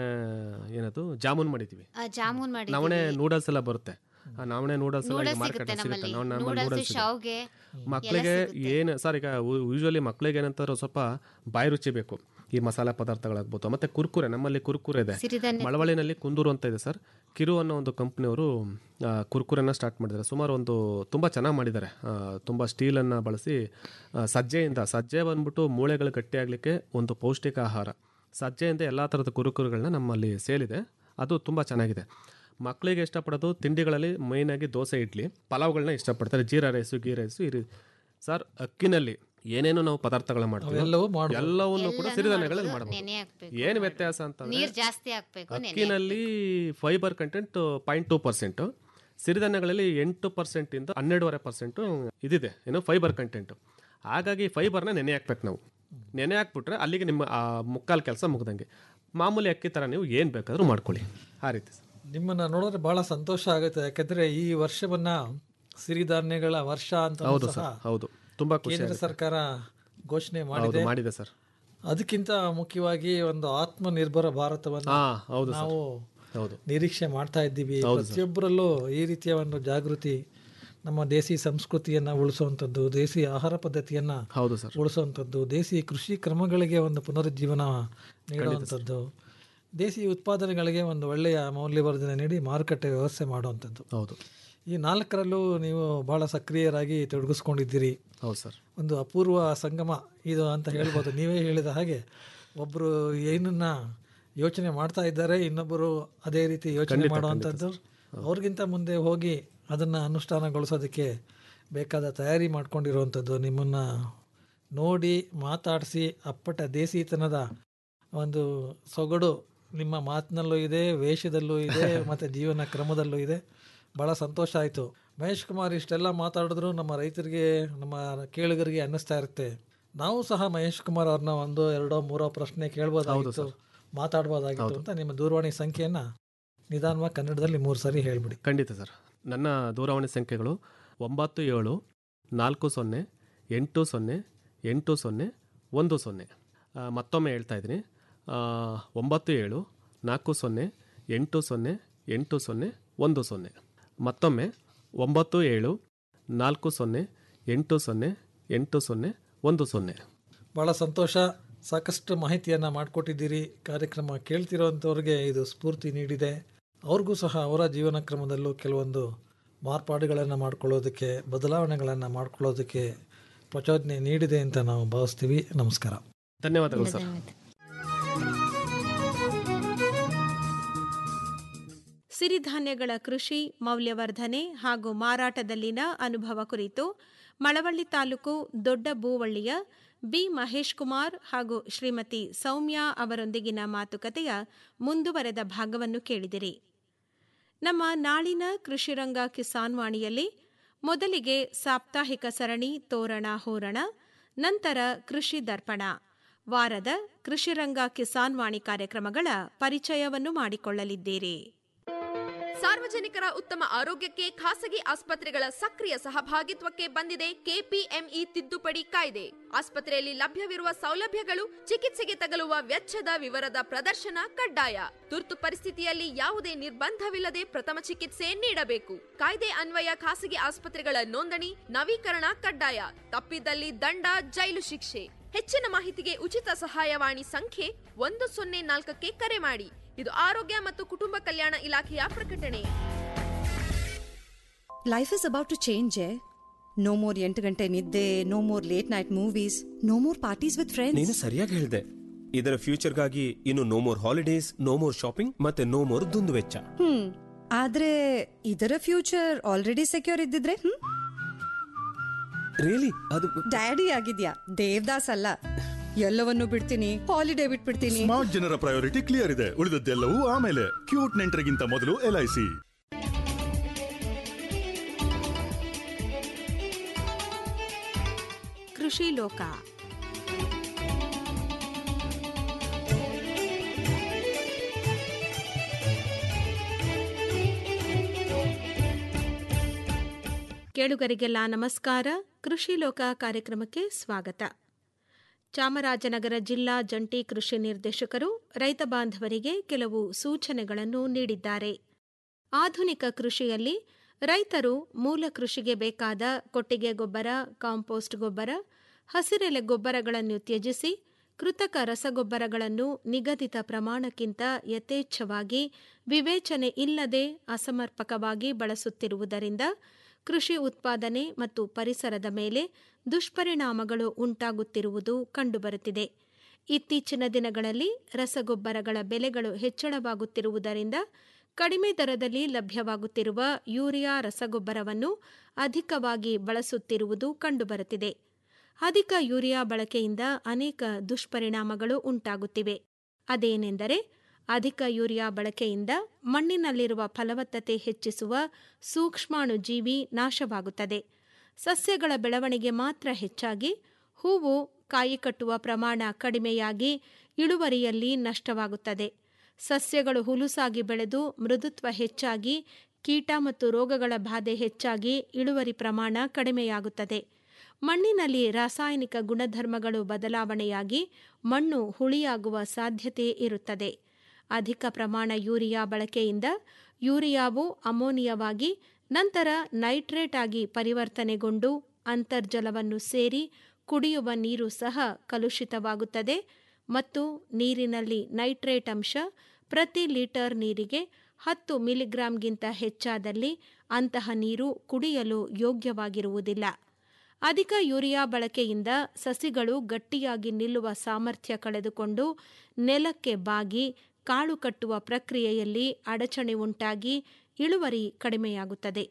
ಏನದು ಜಾಮೂನ್ ಮಾಡಿದ್ವಿ ಜಾಮೂನ್ ನವಣೆ ಮಾಡಿದ್ವಿ ನೂಡಲ್ಸ್ ಎಲ್ಲ ಬರುತ್ತೆ ಆ ನವಣೆ ನೂಡಲ್ಸ್ ಎಲ್ಲ ನೂಡಲ್ಸ್ ಮಾರ್ಕೆಟ್ ಸಿಗುತ್ತೆ ಸಿಗುತ್ತೆ ನಮ್ಮಲ್ಲಿ ನಾವು ನಮ್ಮಲ್ಲಿ ನೂಡಲ್ಸ್ ನೂಡಲ್ಸ್ ಇದೆ. ಶಾವ್ಗೆ ಮಕ್ಕಳಿಗೆ ಏನು ಸರ್ ಈಗ ಯೂಶ್ವಲಿ ಮಕ್ಕಳಿಗೆ ಏನಂತಾರೆ ಸ್ವಲ್ಪ ಬಾಯಿ ರುಚಿ ಬೇಕು ಈ ಮಸಾಲೆ ಪದಾರ್ಥಗಳಾಗ್ಬೋದು ಮತ್ತೆ ಕುರ್ಕುರೆ ನಮ್ಮಲ್ಲಿ ಕುರ್ಕುರೆ ಇದೆ ಸಿರಿಧಾನ್ಯ ಮಳವಳ್ಳಿನಲ್ಲಿ ಕುಂದೂರು ಅಂತ ಇದೆ ಸರ್ ಕಿರು ಅನ್ನೋ ಒಂದು ಕಂಪ್ನಿಯವರು ಕುರ್ಕುರೆನ ಸ್ಟಾರ್ಟ್ ಮಾಡಿದ್ದಾರೆ ಸುಮಾರು ಒಂದು ತುಂಬ ಚೆನ್ನಾಗಿ ಮಾಡಿದ್ದಾರೆ ಆ, ತುಂಬ ಸ್ಟೀಲನ್ನು ಬಳಸಿ ಆ, ಸಜ್ಜೆಯಿಂದ ಸಜ್ಜೆ ಬಂದ್ಬಿಟ್ಟು ಮೂಳೆಗಳು ಗಟ್ಟಿಯಾಗಲಿಕ್ಕೆ ಒಂದು ಪೌಷ್ಟಿಕ ಆಹಾರ ಸಜ್ಜೆಯಿಂದ ಎಲ್ಲ ಥರದ ಕುರುಕುರುಗಳನ್ನ ನಮ್ಮಲ್ಲಿ ಸೇಲಿದೆ ಅದು ತುಂಬ ಚೆನ್ನಾಗಿದೆ ಮಕ್ಕಳಿಗೆ ಇಷ್ಟಪಡೋದು ತಿಂಡಿಗಳಲ್ಲಿ ಮೇಯ್ನಾಗಿ ದೋಸೆ ಇಡ್ಲಿ ಪಲಾವ್ಗಳನ್ನ ಇಷ್ಟಪಡ್ತಾರೆ ಜೀರಾ ರೈಸು ಗೀ ರೈಸು ಈ ರೀ ಸರ್ ಅಕ್ಕಿನಲ್ಲಿ ಏನೇನು ನಾವು ಪದಾರ್ಥಗಳನ್ನ ಮಾಡ್ತೀವಿ ಅವೆಲ್ಲವೂ ಮಾಡ್ಬೋದು. ಎಲ್ಲವನ್ನು ಕೂಡ ಎಲ್ಲನೂ ಸಿರಿಧಾನ್ಯಗಳಲ್ಲಿ ಮಾಡ್ಬೋದು. ಮಾಡಬಹುದು ನೆನೆ ಹಾಕ್ಬೇಕು ಏನು ವ್ಯತ್ಯಾಸ ಅಂತಂದ್ರೆ ನೀರ್ ಜಾಸ್ತಿ ಹಾಕ್ಬೇಕು ನೆನೆ ಅಕ್ಕಿನಲ್ಲಿ fibre content point two percent ಸಿರಿಧಾನ್ಯಗಳಲ್ಲಿ ಎಂಟು ಪರ್ಸೆಂಟಿಂದ ಹನ್ನೆರಡೂವರೆ ಪರ್ಸೆಂಟು ಇದಿದೆ ಏನು ಫೈಬರ್ ಕಂಟೆಂಟು ಹಾಗಾಗಿ ಫೈಬರ್ನ ನೆನೆ ಹಾಕ್ಬೇಕು ನಾವು ನೆನೆ ಹಾಕ್ಬಿಟ್ರೆ ಅಲ್ಲಿಗೆ ನಿಮ್ಮ ಆ ಮುಕ್ಕಾಲು ಕೆಲಸ ಮುಗ್ದಂಗೆ ಮಾಮೂಲಿ ಅಕ್ಕಿ ಥರ ನೀವು ಏನು ಬೇಕಾದರೂ ಮಾಡ್ಕೊಳ್ಳಿ ಆ ರೀತಿ ಸರ್ ನಿಮ್ಮನ್ನ ನೋಡಿದ್ರೆ ಬಹಳ ಸಂತೋಷ ಆಗುತ್ತೆ ಯಾಕಂದ್ರೆ ಈ ವರ್ಷವನ್ನ ಸಿರಿಧಾನ್ಯಗಳ ವರ್ಷ ಅಂತ ಹೌದು ಸಹ ಸರ್ ಹೌದು ತುಂಬ ಖುಷಿ ಕೇಂದ್ರ ಆಗುತ್ತೆ. ಸರ್ಕಾರ ಘೋಷಣೆ ಹೌದು ಮಾಡಿದೆ ಮಾಡಿದೆ ಸರ್ ಅದಕ್ಕಿಂತ ಮುಖ್ಯವಾಗಿ ಒಂದು ಆತ್ಮನಿರ್ಭರ ಭಾರತವನ್ನು ಹಾ ಹೌದು ಸರ್ ನಾವು ಹೌದು ನಿರೀಕ್ಷೆ ಮಾಡ್ತಾ ಇದ್ದೀವಿ ಹೌದು ಸರ್. ಪ್ರತಿಯೊಬ್ಬರಲ್ಲೂ ಈ ರೀತಿಯ ಒಂದು ಜಾಗೃತಿ ನಮ್ಮ ದೇಸಿ ಸಂಸ್ಕೃತಿಯನ್ನ ಉಳಿಸುವಂಥದ್ದು ದೇಸಿ ಆಹಾರ ಪದ್ಧತಿಯನ್ನ ಹೌದು ಸರ್ ಉಳಿಸುವಂಥದ್ದು ದೇಸಿ ಕೃಷಿ ಕ್ರಮಗಳಿಗೆ ಒಂದು ಪುನರುಜ್ಜೀವನ ನೀಡುವಂಥದ್ದು ದೇಸಿ ಉತ್ಪಾದನೆಗಳಿಗೆ ಒಂದು ಒಳ್ಳೆಯ ಮೌಲ್ಯವರ್ಧನೆ ನೀಡಿ ಮಾರುಕಟ್ಟೆ ವ್ಯವಸ್ಥೆ ಮಾಡುವಂಥದ್ದು ಹೌದು ಈ ನಾಲ್ಕರಲ್ಲೂ ನೀವು ಬಹಳ ಸಕ್ರಿಯರಾಗಿ ತೊಡಗಿಸ್ಕೊಂಡಿದ್ದೀರಿ ಹೌದು ಸರ್ ಒಂದು ಅಪೂರ್ವ ಸಂಗಮ ಇದು ಅಂತ ಹೇಳ್ಬೋದು ನೀವೇ ಹೇಳಿದ ಹಾಗೆ ಒಬ್ಬರು ಏನನ್ನ ಯೋಚನೆ ಮಾಡ್ತಾ ಇದ್ದಾರೆ ಇನ್ನೊಬ್ಬರು ಅದೇ ರೀತಿ ಯೋಚನೆ ಖಂಡಿತ, ಮಾಡುವಂಥದ್ದು ಅವ್ರಿಗಿಂತ ಮುಂದೆ ಹೋಗಿ ಅದನ್ನು ಅನುಷ್ಠಾನಗೊಳಿಸೋದಕ್ಕೆ ಬೇಕಾದ ತಯಾರಿ ಮಾಡ್ಕೊಂಡಿರುವಂಥದ್ದು ನಿಮ್ಮನ್ನು ನೋಡಿ ಮಾತಾಡಿಸಿ ಅಪ್ಪಟ ದೇಸಿತನದ ಒಂದು ಸೊಗಡು ನಿಮ್ಮ ಮಾತಿನಲ್ಲೂ ಇದೆ ವೇಷದಲ್ಲೂ ಇದೆ ಮತ್ತು ಜೀವನ ಕ್ರಮದಲ್ಲೂ ಇದೆ ಭಾಳ ಸಂತೋಷ ಆಯಿತು ಮಹೇಶ್ ಕುಮಾರ್ ಇಷ್ಟೆಲ್ಲ ಮಾತಾಡಿದ್ರು ನಮ್ಮ ರೈತರಿಗೆ ನಮ್ಮ ಕೇಳುಗರಿಗೆ ಅನ್ನಿಸ್ತಾ ಇರುತ್ತೆ ನಾವು ಸಹ ಮಹೇಶ್ ಕುಮಾರ್ ಅವ್ರನ್ನ ಒಂದು ಎರಡೋ ಮೂರೋ ಪ್ರಶ್ನೆ ಕೇಳ್ಬೋದಾಗಿತ್ತು ಮಾತಾಡ್ಬೋದಾಗಿತ್ತು ಅಂತ ನಿಮ್ಮ ದೂರವಾಣಿ ಸಂಖ್ಯೆಯನ್ನ ನಿಧಾನವಾಗಿ ಕನ್ನಡದಲ್ಲಿ ಮೂರು ಸರಿ ಹೇಳ್ಬಿಡಿ ಖಂಡಿತ ಸರ್ ನನ್ನ ದೂರವಾಣಿ ಸಂಖ್ಯೆಗಳು ಒಂಬತ್ತು ಏಳು ನಾಲ್ಕು ಸೊನ್ನೆ ಎಂಟು ಸೊನ್ನೆ ಎಂಟು ಸೊನ್ನೆ ಒಂದು ಸೊನ್ನೆ ಆ, ಮತ್ತೊಮ್ಮೆ ಹೇಳ್ತಾ ಇದ್ದೀನಿ ಆ, ಒಂಬತ್ತು ಏಳು ನಾಲ್ಕು ಸೊನ್ನೆ ಎಂಟು ಸೊನ್ನೆ ಎಂಟು ಸೊನ್ನೆ ಒಂದು ಸೊನ್ನೆ ಮತ್ತೊಮ್ಮೆ ಒಂಬತ್ತು ಏಳು ನಾಲ್ಕು ಸೊನ್ನೆ ಎಂಟು ಸೊನ್ನೆ ಎಂಟು ಸೊನ್ನೆ ಒಂದು ಸೊನ್ನೆ ಭಾಳ ಸಂತೋಷ ಸಾಕಷ್ಟು ಮಾಹಿತಿಯನ್ನು ಮಾಡಿಕೊಟ್ಟಿದ್ದೀರಿ ಕಾರ್ಯಕ್ರಮ ಕೇಳ್ತಿರೋಂಥವ್ರಿಗೆ ಇದು ಸ್ಫೂರ್ತಿ ನೀಡಿದೆ ಅವ್ರಿಗೂ ಸಹ ಅವರ ಜೀವನ ಕ್ರಮದಲ್ಲೂ ಕೆಲವೊಂದು ಮಾರ್ಪಾಡುಗಳನ್ನು ಮಾಡ್ಕೊಳ್ಳೋದಕ್ಕೆ ಬದಲಾವಣೆಗಳನ್ನು ಮಾಡ್ಕೊಳ್ಳೋದಕ್ಕೆ ಪ್ರಚೋದನೆ ನೀಡಿದೆ ಅಂತ ನಾವು ಭಾವಿಸ್ತೀವಿ ನಮಸ್ಕಾರ ಧನ್ಯವಾದಗಳು ಸರ್ ಸಿರಿಧಾನ್ಯಗಳ ಕೃಷಿ ಮೌಲ್ಯವರ್ಧನೆ ಹಾಗೂ ಮಾರಾಟದಲ್ಲಿನ ಅನುಭವ ಕುರಿತು ಮಳವಳ್ಳಿ ತಾಲೂಕು ದೊಡ್ಡ ಬೂವಳ್ಳಿಯ ಬಿ ಮಹೇಶ್ ಕುಮಾರ್ ಹಾಗೂ ಶ್ರೀಮತಿ ಸೌಮ್ಯಾ ಅವರೊಂದಿಗಿನ ಮಾತುಕತೆಯ ಮುಂದುವರೆದ ಭಾಗವನ್ನು ಕೇಳಿದಿರಿ ನಮ್ಮ ನಾಳಿನ ಕೃಷಿರಂಗ ಕಿಸಾನ್ ವಾಣಿಯಲ್ಲಿ ಮೊದಲಿಗೆ ಸಾಪ್ತಾಹಿಕ ಸರಣಿ ತೋರಣ ಹೋರಣ ನಂತರ ಕೃಷಿ ದರ್ಪಣ ವಾರದ ಕೃಷಿರಂಗ ಕಿಸಾನ್ ವಾಣಿ ಕಾರ್ಯಕ್ರಮಗಳ ಪರಿಚಯವನ್ನು ಮಾಡಿಕೊಳ್ಳಲಿದ್ದೀರಿ ಸಾರ್ವಜನಿಕರ ಉತ್ತಮ ಆರೋಗ್ಯಕ್ಕೆ ಖಾಸಗಿ ಆಸ್ಪತ್ರೆಗಳ ಸಕ್ರಿಯ ಸಹಭಾಗಿತ್ವಕ್ಕೆ ಬಂದಿದೆ ಕೆಪಿಎಂಇ ತಿದ್ದುಪಡಿ ಕಾಯ್ದೆ ಆಸ್ಪತ್ರೆಯಲ್ಲಿ ಲಭ್ಯವಿರುವ ಸೌಲಭ್ಯಗಳು ಚಿಕಿತ್ಸೆಗೆ ತಗಲುವ ವೆಚ್ಚದ ವಿವರದ ಪ್ರದರ್ಶನ ಕಡ್ಡಾಯ ತುರ್ತು ಪರಿಸ್ಥಿತಿಯಲ್ಲಿ ಯಾವುದೇ ನಿರ್ಬಂಧವಿಲ್ಲದೆ ಪ್ರಥಮ ಚಿಕಿತ್ಸೆ ನೀಡಬೇಕು ಕಾಯ್ದೆ ಅನ್ವಯ ಖಾಸಗಿ ಆಸ್ಪತ್ರೆಗಳ ನೋಂದಣಿ ನವೀಕರಣ ಕಡ್ಡಾಯ ತಪ್ಪಿದಲ್ಲಿ ದಂಡ ಜೈಲು ಶಿಕ್ಷೆ ಹೆಚ್ಚಿನ ಮಾಹಿತಿಗೆ ಉಚಿತ ಸಹಾಯವಾಣಿ ಸಂಖ್ಯೆ ಒಂದು ಸೊನ್ನೆ ನಾಲ್ಕಕ್ಕೆ ಕರೆ ಮಾಡಿ ಇದು ಆರೋಗ್ಯ ಮತ್ತು ಕುಟುಂಬ ಕಲ್ಯಾಣ ಇಲಾಖೆಯ ಪ್ರಕಟಣೆ Life is about to change, eh? No more ಎಂಟು ಗಂಟೆ ನಿದ್ದೆ no more late night movies no more parties with friends ನೀನು ಸರಿಯಾಗಿ ಹೇಳಿದೆ ಇದರ ಫ್ಯೂಚರ್ಗಾಗಿ ಇನ್ನು no more holidays no more shopping ಮತ್ತೆ ನೋ ಮೋರ್ ದುಂದು ವೆಚ್ಚ ಹ್ಮ್ ಆದ್ರೆ ಇದರ ಫ್ಯೂಚರ್ ಆಲ್ರೆಡಿ ಸೆಕ್ಯೂರ್ ಇದ್ದಿದ್ರೆ ಹ್ಮ್ ರಿಯಲಿ ಅದು ಡ್ಯಾಡಿ ಆಗಿದ್ಯಾ ದೇವ್ದಾಸ್ ಅಲ್ಲ ಎಲ್ಲವನ್ನು ಬಿಡ್ತೀನಿ ಹಾಲಿಡೇ ಬಿಟ್ಬಿಡ್ತೀನಿ ಸ್ಮಾರ್ಟ್ ಜನರ ಪ್ರಯಾರಿಟಿ ಕ್ಲಿಯರ್ ಇದೆ ಉಳಿದದ್ದೆಲ್ಲವೂ ಆಮೇಲೆ ಕ್ಯೂಟ್ ನೆಂಟರಿಗಿಂತ ಮೊದಲು ಎಲ್ಐಸಿ ಕೃಷಿ ಲೋಕ ಕೇಳುಗರಿಗೆಲ್ಲ ನಮಸ್ಕಾರ ಕೃಷಿ ಲೋಕ ಕಾರ್ಯಕ್ರಮಕ್ಕೆ ಸ್ವಾಗತ ಚಾಮರಾಜನಗರ ಜಿಲ್ಲಾ ಜಂಟಿ ಕೃಷಿ ನಿರ್ದೇಶಕರು ರೈತ ಬಾಂಧವರಿಗೆ ಕೆಲವು ಸೂಚನೆಗಳನ್ನು ನೀಡಿದ್ದಾರೆ ಆಧುನಿಕ ಕೃಷಿಯಲ್ಲಿ ರೈತರು ಮೂಲ ಕೃಷಿಗೆ ಬೇಕಾದ ಕೊಟ್ಟಿಗೆ ಗೊಬ್ಬರ ಕಾಂಪೋಸ್ಟ್ ಗೊಬ್ಬರ ಹಸಿರೆಲೆ ಗೊಬ್ಬರಗಳನ್ನು ತ್ಯಜಿಸಿ ಕೃತಕ ರಸಗೊಬ್ಬರಗಳನ್ನು ನಿಗದಿತ ಪ್ರಮಾಣಕ್ಕಿಂತ ಯಥೇಚ್ಛವಾಗಿ ವಿವೇಚನೆ ಇಲ್ಲದೆ ಅಸಮರ್ಪಕವಾಗಿ ಬಳಸುತ್ತಿರುವುದರಿಂದ ಕೃಷಿ ಉತ್ಪಾದನೆ ಮತ್ತು ಪರಿಸರದ ಮೇಲೆ ದುಷ್ಪರಿಣಾಮಗಳು ಉಂಟಾಗುತ್ತಿರುವುದು ಕಂಡುಬರುತ್ತಿದೆ ಇತ್ತೀಚಿನ ದಿನಗಳಲ್ಲಿ ರಸಗೊಬ್ಬರಗಳ ಬೆಲೆಗಳು ಹೆಚ್ಚಳವಾಗುತ್ತಿರುವುದರಿಂದ ಕಡಿಮೆ ದರದಲ್ಲಿ ಲಭ್ಯವಾಗುತ್ತಿರುವ ಯೂರಿಯಾ ರಸಗೊಬ್ಬರವನ್ನು ಅಧಿಕವಾಗಿ ಬಳಸುತ್ತಿರುವುದು ಕಂಡುಬರುತ್ತಿದೆ ಅಧಿಕ ಯೂರಿಯಾ ಬಳಕೆಯಿಂದ ಅನೇಕ ದುಷ್ಪರಿಣಾಮಗಳು ಉಂಟಾಗುತ್ತಿವೆ ಅದೇನೆಂದರೆ ಅಧಿಕ ಯೂರಿಯಾ ಬಳಕೆಯಿಂದ ಮಣ್ಣಿನಲ್ಲಿರುವ ಫಲವತ್ತತೆ ಹೆಚ್ಚಿಸುವ ಸೂಕ್ಷ್ಮಾಣು ಜೀವಿ ನಾಶವಾಗುತ್ತದೆ ಸಸ್ಯಗಳ ಬೆಳವಣಿಗೆ ಮಾತ್ರ ಹೆಚ್ಚಾಗಿ ಹೂವು ಕಾಯಿ ಕಟ್ಟುವ ಪ್ರಮಾಣ ಕಡಿಮೆಯಾಗಿ ಇಳುವರಿಯಲ್ಲಿ ನಷ್ಟವಾಗುತ್ತದೆ ಸಸ್ಯಗಳು ಹುಲುಸಾಗಿ ಬೆಳೆದು ಮೃದುತ್ವ ಹೆಚ್ಚಾಗಿ ಕೀಟ ಮತ್ತು ರೋಗಗಳ ಬಾಧೆ ಹೆಚ್ಚಾಗಿ ಇಳುವರಿ ಪ್ರಮಾಣ ಕಡಿಮೆಯಾಗುತ್ತದೆ ಮಣ್ಣಿನಲ್ಲಿ ರಾಸಾಯನಿಕ ಗುಣಧರ್ಮಗಳು ಬದಲಾವಣೆಯಾಗಿ ಮಣ್ಣು ಹುಳಿಯಾಗುವ ಸಾಧ್ಯತೆ ಇರುತ್ತದೆ ಅಧಿಕ ಪ್ರಮಾಣ ಯೂರಿಯಾ ಬಳಕೆಯಿಂದ ಯೂರಿಯಾವು ಅಮೋನಿಯವಾಗಿ ನಂತರ ನೈಟ್ರೇಟ್ ಆಗಿ ಪರಿವರ್ತನೆಗೊಂಡು ಅಂತರ್ಜಲವನ್ನು ಸೇರಿ ಕುಡಿಯುವ ನೀರು ಸಹ ಕಲುಷಿತವಾಗುತ್ತದೆ ಮತ್ತು ನೀರಿನಲ್ಲಿ ನೈಟ್ರೇಟ್ ಅಂಶ ಪ್ರತಿ ಲೀಟರ್ ನೀರಿಗೆ ಹತ್ತು ಮಿಲಿಗ್ರಾಂಗಿಂತ ಹೆಚ್ಚಾದಲ್ಲಿ ಅಂತಹ ನೀರು ಕುಡಿಯಲು ಯೋಗ್ಯವಾಗಿರುವುದಿಲ್ಲ ಅಧಿಕ ಯೂರಿಯಾ ಬಳಕೆಯಿಂದ ಸಸಿಗಳು ಗಟ್ಟಿಯಾಗಿ ನಿಲ್ಲುವ ಸಾಮರ್ಥ್ಯ ಕಳೆದುಕೊಂಡು ನೆಲಕ್ಕೆ ಬಾಗಿ ಕಾಳು ಕಟ್ಟುವ ಪ್ರಕ್ರಿಯೆಯಲ್ಲಿ ಅಡಚಣೆ ಉಂಟಾಗಿ ಇಳುವರಿ ಕಡಿಮೆಯಾಗುತ್ತದೆ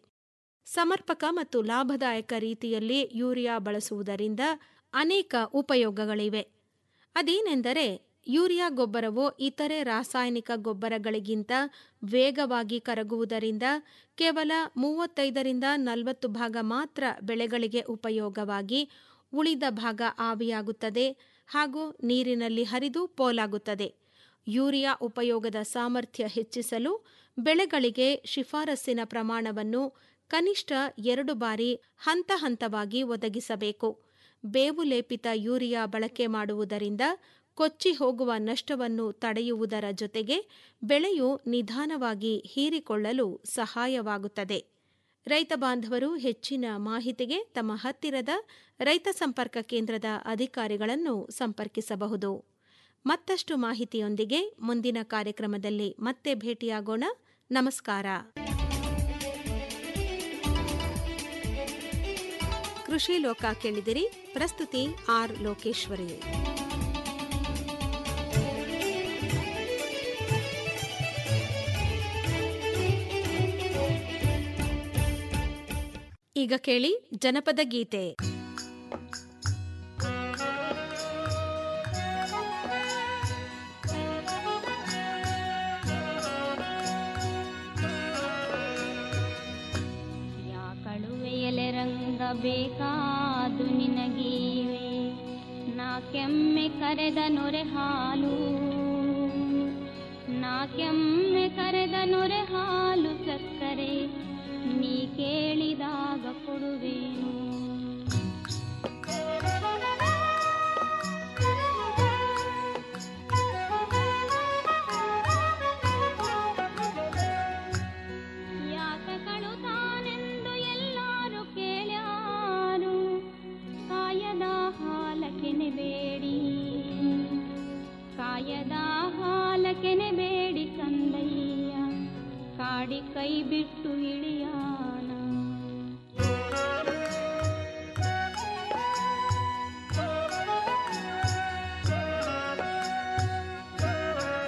ಸಮರ್ಪಕ ಮತ್ತು ಲಾಭದಾಯಕ ರೀತಿಯಲ್ಲಿ ಯೂರಿಯಾ ಬಳಸುವುದರಿಂದ ಅನೇಕ ಉಪಯೋಗಗಳಿವೆ ಅದೇನೆಂದರೆ ಯೂರಿಯಾ ಗೊಬ್ಬರವು ಇತರೆ ರಾಸಾಯನಿಕ ಗೊಬ್ಬರಗಳಿಗಿಂತ ವೇಗವಾಗಿ ಕರಗುವುದರಿಂದ ಕೇವಲ ಮೂವತ್ತೈದರಿಂದ ನಲವತ್ತು ಭಾಗ ಮಾತ್ರ ಬೆಳೆಗಳಿಗೆ ಉಪಯೋಗವಾಗಿ ಉಳಿದ ಭಾಗ ಆವಿಯಾಗುತ್ತದೆ ಹಾಗೂ ನೀರಿನಲ್ಲಿ ಹರಿದು ಪೋಲಾಗುತ್ತದೆ ಯೂರಿಯಾ ಉಪಯೋಗದ ಸಾಮರ್ಥ್ಯ ಹೆಚ್ಚಿಸಲು ಬೆಳೆಗಳಿಗೆ ಶಿಫಾರಸ್ಸಿನ ಪ್ರಮಾಣವನ್ನು ಕನಿಷ್ಠ ಎರಡು ಬಾರಿ ಹಂತ ಹಂತವಾಗಿ ಒದಗಿಸಬೇಕು ಬೇವು ಲೇಪಿತ ಯೂರಿಯಾ ಬಳಕೆ ಮಾಡುವುದರಿಂದ ಕೊಚ್ಚಿ ಹೋಗುವ ನಷ್ಟವನ್ನು ತಡೆಯುವುದರ ಜೊತೆಗೆ ಬೆಳೆಯು ನಿಧಾನವಾಗಿ ಹೀರಿಕೊಳ್ಳಲು ಸಹಾಯವಾಗುತ್ತದೆ ರೈತ ಬಾಂಧವರು ಹೆಚ್ಚಿನ ಮಾಹಿತಿಗೆ ತಮ್ಮ ಹತ್ತಿರದ ರೈತ ಸಂಪರ್ಕ ಕೇಂದ್ರದ ಅಧಿಕಾರಿಗಳನ್ನು ಸಂಪರ್ಕಿಸಬಹುದು ಮತ್ತಷ್ಟು ಮಾಹಿತಿಯೊಂದಿಗೆ ಮುಂದಿನ ಕಾರ್ಯಕ್ರಮದಲ್ಲಿ ಮತ್ತೆ ಭೇಟಿಯಾಗೋಣ ನಮಸ್ಕಾರ ಕೃಷಿ ಲೋಕ ಕೇಳಿದಿರಿ ಪ್ರಸ್ತುತಿ ಆರ್ ಲೋಕೇಶ್ವರಿ ಈಗ ಕೇಳಿ ಜನಪದ ಗೀತೆ ಕಳುವೆಯಲೆ ರಂಗ ಬೇಕಾದು ನಿನಗೀವೆ ನಾ ಕೆಮ್ಮೆ ಕರೆದ ನೊರೆ ಹಾಲು ನಾ ಕೆಮ್ಮೆ ಕರೆದ ನೊರೆ ಹಾಲು ಸಕ್ಕರೆ ನೀ ಕೇಳಿದಾಗ